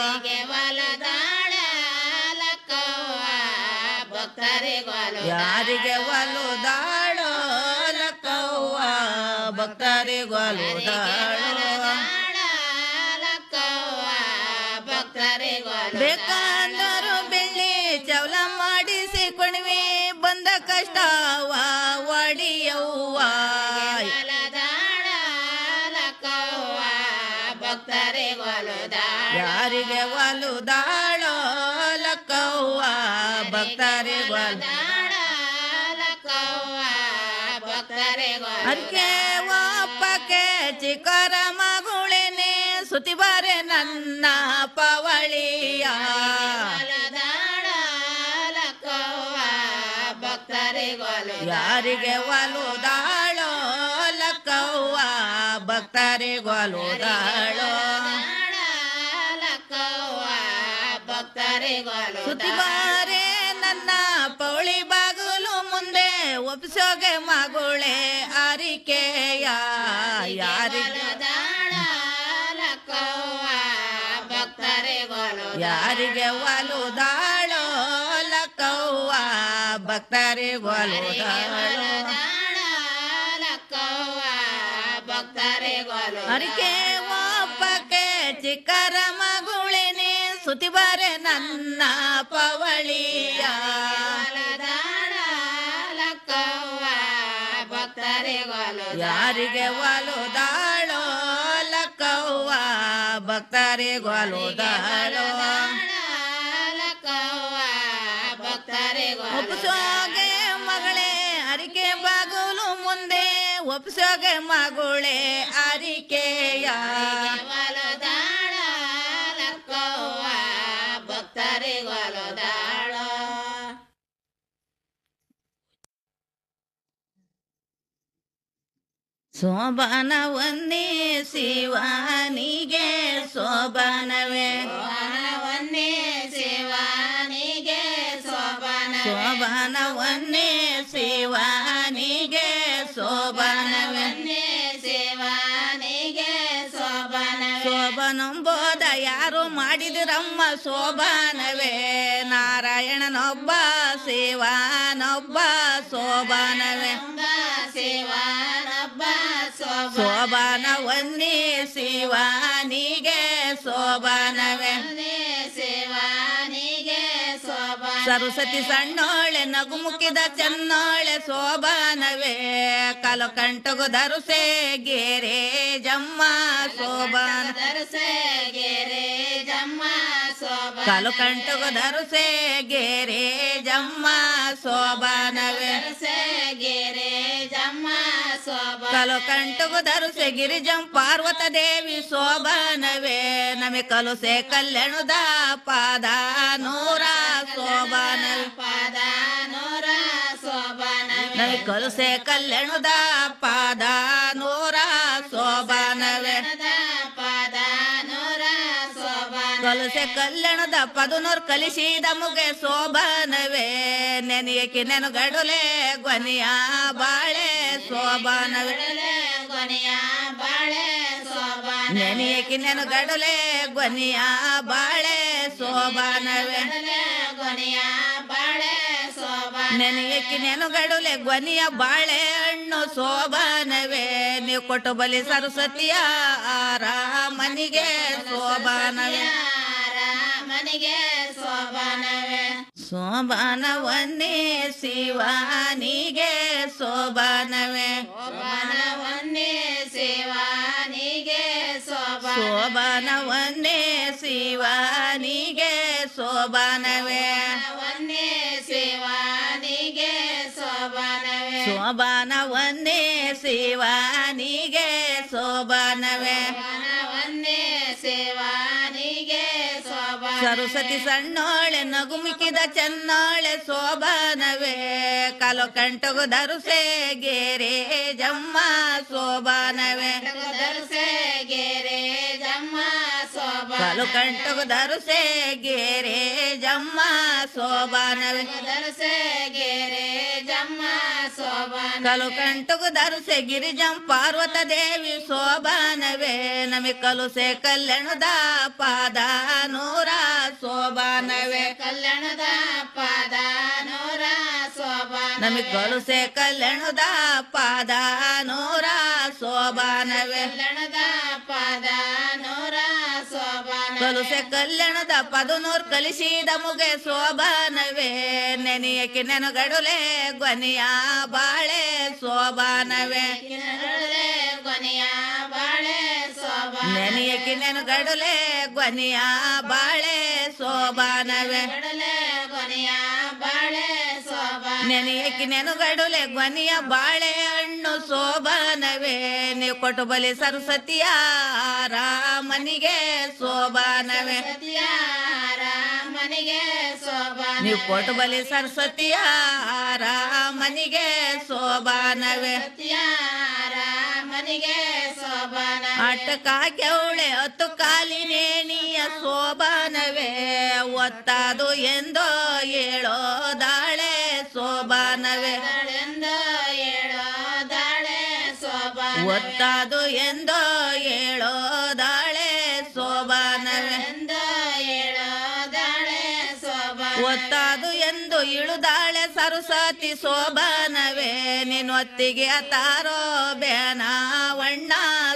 S5: ಯಾರಿಗೆ ಒಲುದಾಳೋ ಲಕ್ಕವ್ವ ಭಕ್ತರಿಗೆ ಒಲುದಾಳೋ ಬೇಕಂದರು ಬೆಳ್ಳಿ ಚವಲ ಮಾಡಿಸಿ ಕೊಣಿವಿ ಬಂದ ಕಷ್ಟವ ಒಡಿಯವ್ವ ಯಾರಿಗೆ ಒಲುದಾಳೋ ಲಕ್ಕವ್ವ ಭಕ್ತರಿಗೆ ಒಲು ಅದಕ್ಕೆ ಒಪ್ಪಕ್ಕೆ ಚಿಕ್ಕರ ಮಗುಳೇನೆ ಸುತಿ ಬಾರೆ ನನ್ನ ಪವಳಿಯ ಯಾರಿಗೆ ಒಲುದಾಳೋ ಲಕ್ಕವ್ವ ಭಕ್ತರಿಗೆ ಒಲುದಾಳೋ ಸುತಿ ಬಾರೆ ನನ್ನ ಪೌಳಿ ಬಾಗುಲು ಮುಂದೆ ಒಪ್ಸೋಗೆ ಮಗುಳೆ ಅರಿಕೆಯ ಯಾರಿಗೆ ಯಾರಿಗೆ ಒಲುದಾಳೋ ಲಕ್ಕವ್ವ ಭಕ್ತರಿಗೆ ಒಲುದಾಳೋ ಅರಿಕೆ ಒಪ್ಪಕ್ಕೆ ಚಿಕ್ಕರ ಮಗುಳೇನೆ ಸುತಿ ಬಾರೆ ನನ್ನ ಪವಳಿಯ ಯಾರಿಗೆ ಒಲುದಾಳೋ ಲಕ್ಕವ್ವ ಭಕ್ತರಿಗೆ ಒಲುದಾಳೋ ಒಪ್ಸೋಗೆ ಮಗಳೇ ಅರಿಕೆ ಬಾಗುಲು ಮುಂದೆ ಒಪ್ಸೋಗೆ ಮಗುಳೆ ಅರಿಕೆಯ ಶೋಭನವನ್ನೇ ಶಿವನಿಗೆ ಶೋಭನವೇ ಶೋಭನವನ್ನೇ ಶಿವನಿಗೆ ಶೋಭನವೇ ಶೋಭನಂಬೋದ ಯಾರು ಮಾಡಿದಿರಮ್ಮ ಶೋಭನವೇ ನಾರಾಯಣನೊಬ್ಬ ಶಿವನೊಬ್ಬ ಶೋಭನವೇ ಶೋಭನವನ್ನೇ ಶಿವನಿಗೆ ಶೋಭನವೇ ಸರಸ್ವತಿ ಸಣ್ಣೋಳೆ ನಗುಮುಖಿದ ಚೆನ್ನೋಳೆ ಶೋಭನವೇ ಕಲು ಕಂಟಗು ಧರುಸೆ ಗೆರೆ ಜಮ್ಮ ಶೋಭನ ಕಲು ಕಂಟಗು ಧರುಸೆ ಗೆರೆ ಜಮ್ಮ ಶೋಭನವೇ ಕಲು ಕಂಟಗು ಧರುಸೆ ಗಿರಿಜಂ ಪಾರ್ವತ ದೇವಿ ಶೋಭನವೇ ನಮಿ ಕಲುಸೆ ಕಲ್ಯಾಣದ ಪಾದ ನೂರ ಶೋಭನವೇ ನಮಿ ಕಲುಸೆ ಕಲ್ಯಾಣದ ಪಾದ ನೂರ ಶೋಭನವೇ ಕಲಸೆ ಕಲ್ಯಾಣದ ಪದುನೂರ್ ಕಲಿಸಿದ ಮುಗೆ ಶೋಭನವೇ ನೆನೆಯಕ್ಕೆ ನೆನು ಗಡುಲೆ ಗೊನಿಯ ಬಾಳೆ ಸೋಬಾನವೇ
S6: ಗೊನೆಯ ಬಾಳೆ ಸೋಬಾನ
S5: ನೆನೆಯಕ್ಕೆ ನೆನು ಗಡಲೆ ಗೊನೆಯ ಬಾಳೆ ಸೋಬಾನವೇ
S6: ಗೊನೆಯ ಬಾಳೆ ಸೋಬಾನ
S5: ನೆನೆಯಕ್ಕೆ ನೆನು ಗಡುಲೆ ಗೊನೆಯ ಬಾಳೆ ಹಣ್ಣು ಸೋಬಾನವೇ ನೀವು ಕೊಟ್ಟು ಬಲಿ ಸರಸ್ವತಿಯ ಆರ ಮನಿಗೆ ಸೋಬಾನವೇ
S6: ಮನೆಗೆ ಸೋಬಾನವೇ
S5: ಸೋಬಾನವನ್ನೇ ಶಿವಾನಿಗೆ ಸೋಬಾನವೇ
S6: ಸೋಬಾನವನ್ನೇ ಸೇವಾನಿಗೆ ಸೋಬಾನ
S5: ಸೋಬಾನವನ್ನೇ ಶಿವಾನಿಗೆ ಸೋಬಾನವೇ
S6: ವನ್ನೇ ಸೇವಾನಿಗೆ ಸೋಬಾನವೇ
S5: ಸೋಬಾನವನ್ನೇ ಶಿವಾನಿಗೆ ಸೋಬಾನವೇ
S6: ವನ್ನೇ ಸೇವಾನಿಗೆ ಸೋಬಾನ
S5: ಸರಸ್ವತಿ ಸಣ್ಣೋಳೆ ನಗುಮಿಕಿದ ಚೆನ್ನೋಳೆ ಸೋಬಾನವೇ ಕಲು ಕಂಟಗು ಧರುಸೆ ಗೆರೆ ಜಮ್ಮ ಸೋಬಾನವೇ
S6: ದರ್ಸೆ ಗೆರೆ ಜಮ್ಮ ಸೋಬಾನ
S5: ಕಲು ಕಂಟಗು ಧರುಸೆ ಗೆರೆ ಜಮ್ಮ ಸೋಬಾನವೇ
S6: ದರ್ಸೆ ಗೆರೆ ಜಮ್ಮ ಸೋಬಾನ
S5: ಕಲು ಕಂಟಗು ಧರುಸೆ ಗಿರಿಜಂ ಪಾರ್ವತ ದೇವಿ ಸೋಬಾನವೇ ನಮಿ ಕಲುಸೆ ಕಲ್ಯಾಣದ ಪಾದ ನೂರ ಸೋಬಾನವೇ
S6: ಕಲ್ಯಾಣದ ಪಾದ ನೂರ ಸೋಬಾನ
S5: ನಮಿ ಕಲುಸೆ ಕಲ್ಯಾಣದ ಪಾದ ನೂರ ಸೋಬಾನವೇ
S6: ಕಲ್ಯಾಣದ ಪಾದ ನೂರ ಸೋಬಾನ
S5: ಕಲುಸೆ ಕಲ್ಯಾಣದ ಪದನೂರ್ ಕಲಿಸಿದ ಮುಗೆ ಸೋಬಾನವೇ ನೆನೆಯಕ್ಕೆ ನೆನಗಡುಲೆ ಗೊನೆಯ ಬಾಳೆ ಸೋಬಾನವೇ
S6: ಕಿನರಳೆ ಕೊನೆಯ ಬಾಳೆ ಸೋಬಾನ
S5: ನೆನೆಯಕ್ಕೆ ನೆನಗಡುಲೆ ಗೊನೆಯ ಬಾಳೆ ಸೋಬಾನವೇ
S6: ಕಡಲೆ ಕೊನೆಯ ಬಾಳೆ ಸೋಬಾನ
S5: ನೆನೆಯಕ್ಕೆ ನೆನುಗಡುಲೆ ಗೊನೆಯ ಬಾಳೆ ಹಣ್ಣು ಸೋಬಾನವೇ ನೀವು ಕೊಟ್ಟು ಬಲಿ ಸರಸ್ವತಿಯ ರಾಮನಿಗೆ ಸೋಬಾನವೇ
S6: ಸತಿಯಾರ ಮನೆಗೆ ಸೋಬಾನ
S5: ನೀವು ಕೊಟ್ಟು ಬಲಿ ಸರಸ್ವತಿಯ ರಾಮನಿಗೆ ಸೋಬಾನವೇ
S6: ಸತಿಯಾರ ಮನೆಗೆ ಸೋಬಾನ
S5: ಅಟ್ಟಕ ಕೆವಳೆ ಹತ್ತು ಕಾಲಿನೇಣಿಯ ಸೋಬಾನವೇ ಒತ್ತಾದು ಎಂದೋ ಹೇಳೋದಾಳೆ ಸೋಬಾನವೇ
S6: ಎಂದು ಏಳೋ ದಾಳೆ ಸೋಬಾನ
S5: ಒತ್ತಾದು ಎಂದೋ ಹೇಳೋದಾಳೆ ಸೋಬಾನವೇ
S6: ಎಂದು ಏಳೋ ದಾಳೆ ಸೋಬಾನ
S5: ಒತ್ತಾದು ಎಂದು ಇಳುದಾಳೆ ಸರಸ್ವತಿ ಸೋಬಾನವೇ ನೀನು ಒತ್ತಿಗೆ ತಾರೋ ಬೇನವಣ್ಣ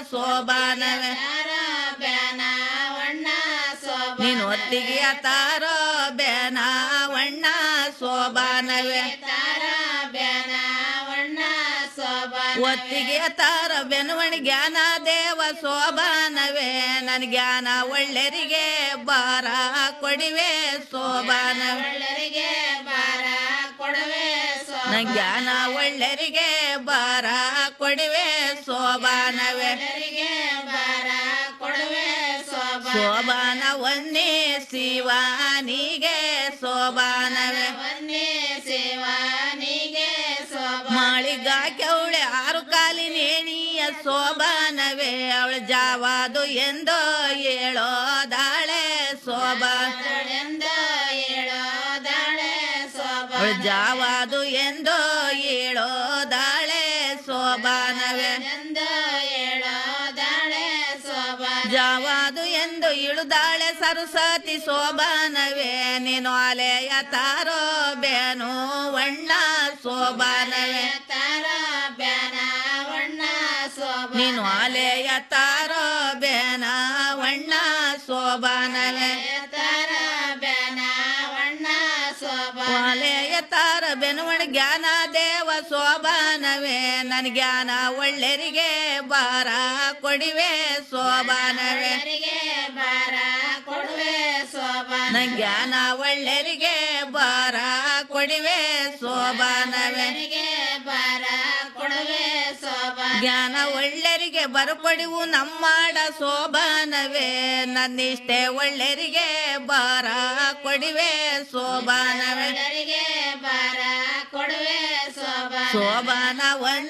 S5: ಸೋಬಾನವೇ
S6: ಯಾರ ಬ್ಯಾನ ವಣ್ಣ ಸೋಬಾನ
S5: ನೀನು ಒತ್ತಿಗೆ ತಾರೋ ಬೇನವಣ್ಣ ಸೋಬಾನವೇ
S6: ತಾರ ಬ್ಯಾನ ವಣ್ಣ ಸೋಬಾನ
S5: ಒತ್ತಿಗೆ ತಾರ ಬೆನವಣಿ ಜ್ಞಾನ ದೇವ ಸೋಬಾನವೇ ನನ್ ಜ್ಞಾನ ಒಳ್ಳೆರಿಗೆ ಬಾರ ಕೊಡಿವೆ ಸೋಬಾನವೇ
S6: ಒಳ್ಳರಿಗೆ ಬಾರ ಕೊಡುವೆ
S5: ನ ಜ್ಞಾನ ಒಳ್ಳೆರಿಗೆ ಬಾರ ಕೊಡಿವೆ ಸೋಬಾನವೇ
S6: ಸೋಬರಿಗೆ ಬಾರ ಕೊಡುವೆ ಸೋಬಾನ
S5: ಸೋಬಾನ ಒಂದೇ ಶಿವಾನಿಗೆ ಸೋಬಾನವೇ
S6: ವನ್ನೇ ಸೇವಾನಿಗೆ ಸೋಬಾನ
S5: ಮಾಳಿಗ ಕೆವಳೆ ಆರು ಕಾಲಿನೇಣಿಯ ಸೋಬಾನವೇ ಅವಳ ಜಾವಾದು ಎಂದೋ ಹೇಳೋದಾಳೆ ಸೋಬಾನ
S6: ಎಂದು ಏಳೋ ದಾಳೆ ಸೋಬಾನ
S5: ಅವಳ ಜಾವಾದು ಎಂದೋ ಹೇಳೋದಾಳೆ ಸೋಬಾನವೇ
S6: ಎಂದು ಏಳೋ ದಾಳೆ ಸೋಬಾನ
S5: ಜಾವಾದು ಎಂದು ಇಳುದಾಳೆ ಸರಸ್ವತಿ ಸೋಬಾನವೇ ನೀನು ಅಲೆಯ ತಾರೋ ಬೇನು ವಣ್ಣ ಸೋಬಾನವೇ
S6: ತಾರ ಬ್ಯಾನ ವಣ್ಣ ಸೋಬಾನ
S5: ನೀನು ಅಲೆಯ ತಾರೋ ಬೇನ ವಣ್ಣ ಸೋಬಾನವೇ
S6: ತಾರ ಬ್ಯಾನ ವಣ್ಣ ಸೋಬಾನ
S5: ಅಲೆಯ ತಾರ ಬೆನುವಣ ಜ್ಞಾನ ದೇವ ಸೋಬಾನವೇ ನನ್ ಜ್ಞಾನ ಒಳ್ಳೆರಿಗೆ ಬಾರ ಕೊಡಿವೆ ಸೋಬಾನವೇ
S6: ಒಳ್ಳರಿಗೆ ಬಾರ ಕೊಡುವೆ ಸೋಬಾನ
S5: ನ ಜ್ಞಾನ ಒಳ್ಳೆರಿಗೆ ಬಾರ ಕೊಡಿವೆ ಸೋಬಾನವೇ
S6: ಒಳ್ಳರಿಗೆ ಬಾರ ಕೊಡುವೆ ಸೋಬಾನ
S5: ಜ್ಞಾನ ಒಳ್ಳೆರಿಗೆ ಬರಕೊಡಿವು ನಮ್ಮಾಡ ಸೋಬಾನವೇ ನನ್ನಿಷ್ಟೇ ಒಳ್ಳೆರಿಗೆ ಬಾರ ಕೊಡಿವೆ ಸೋಬಾನವೇ
S6: ಒಳ್ಳರಿಗೆ ಬಾರ ಕೊಡುವೆ ಸೋಬಾನ
S5: ಸೋಬಾನ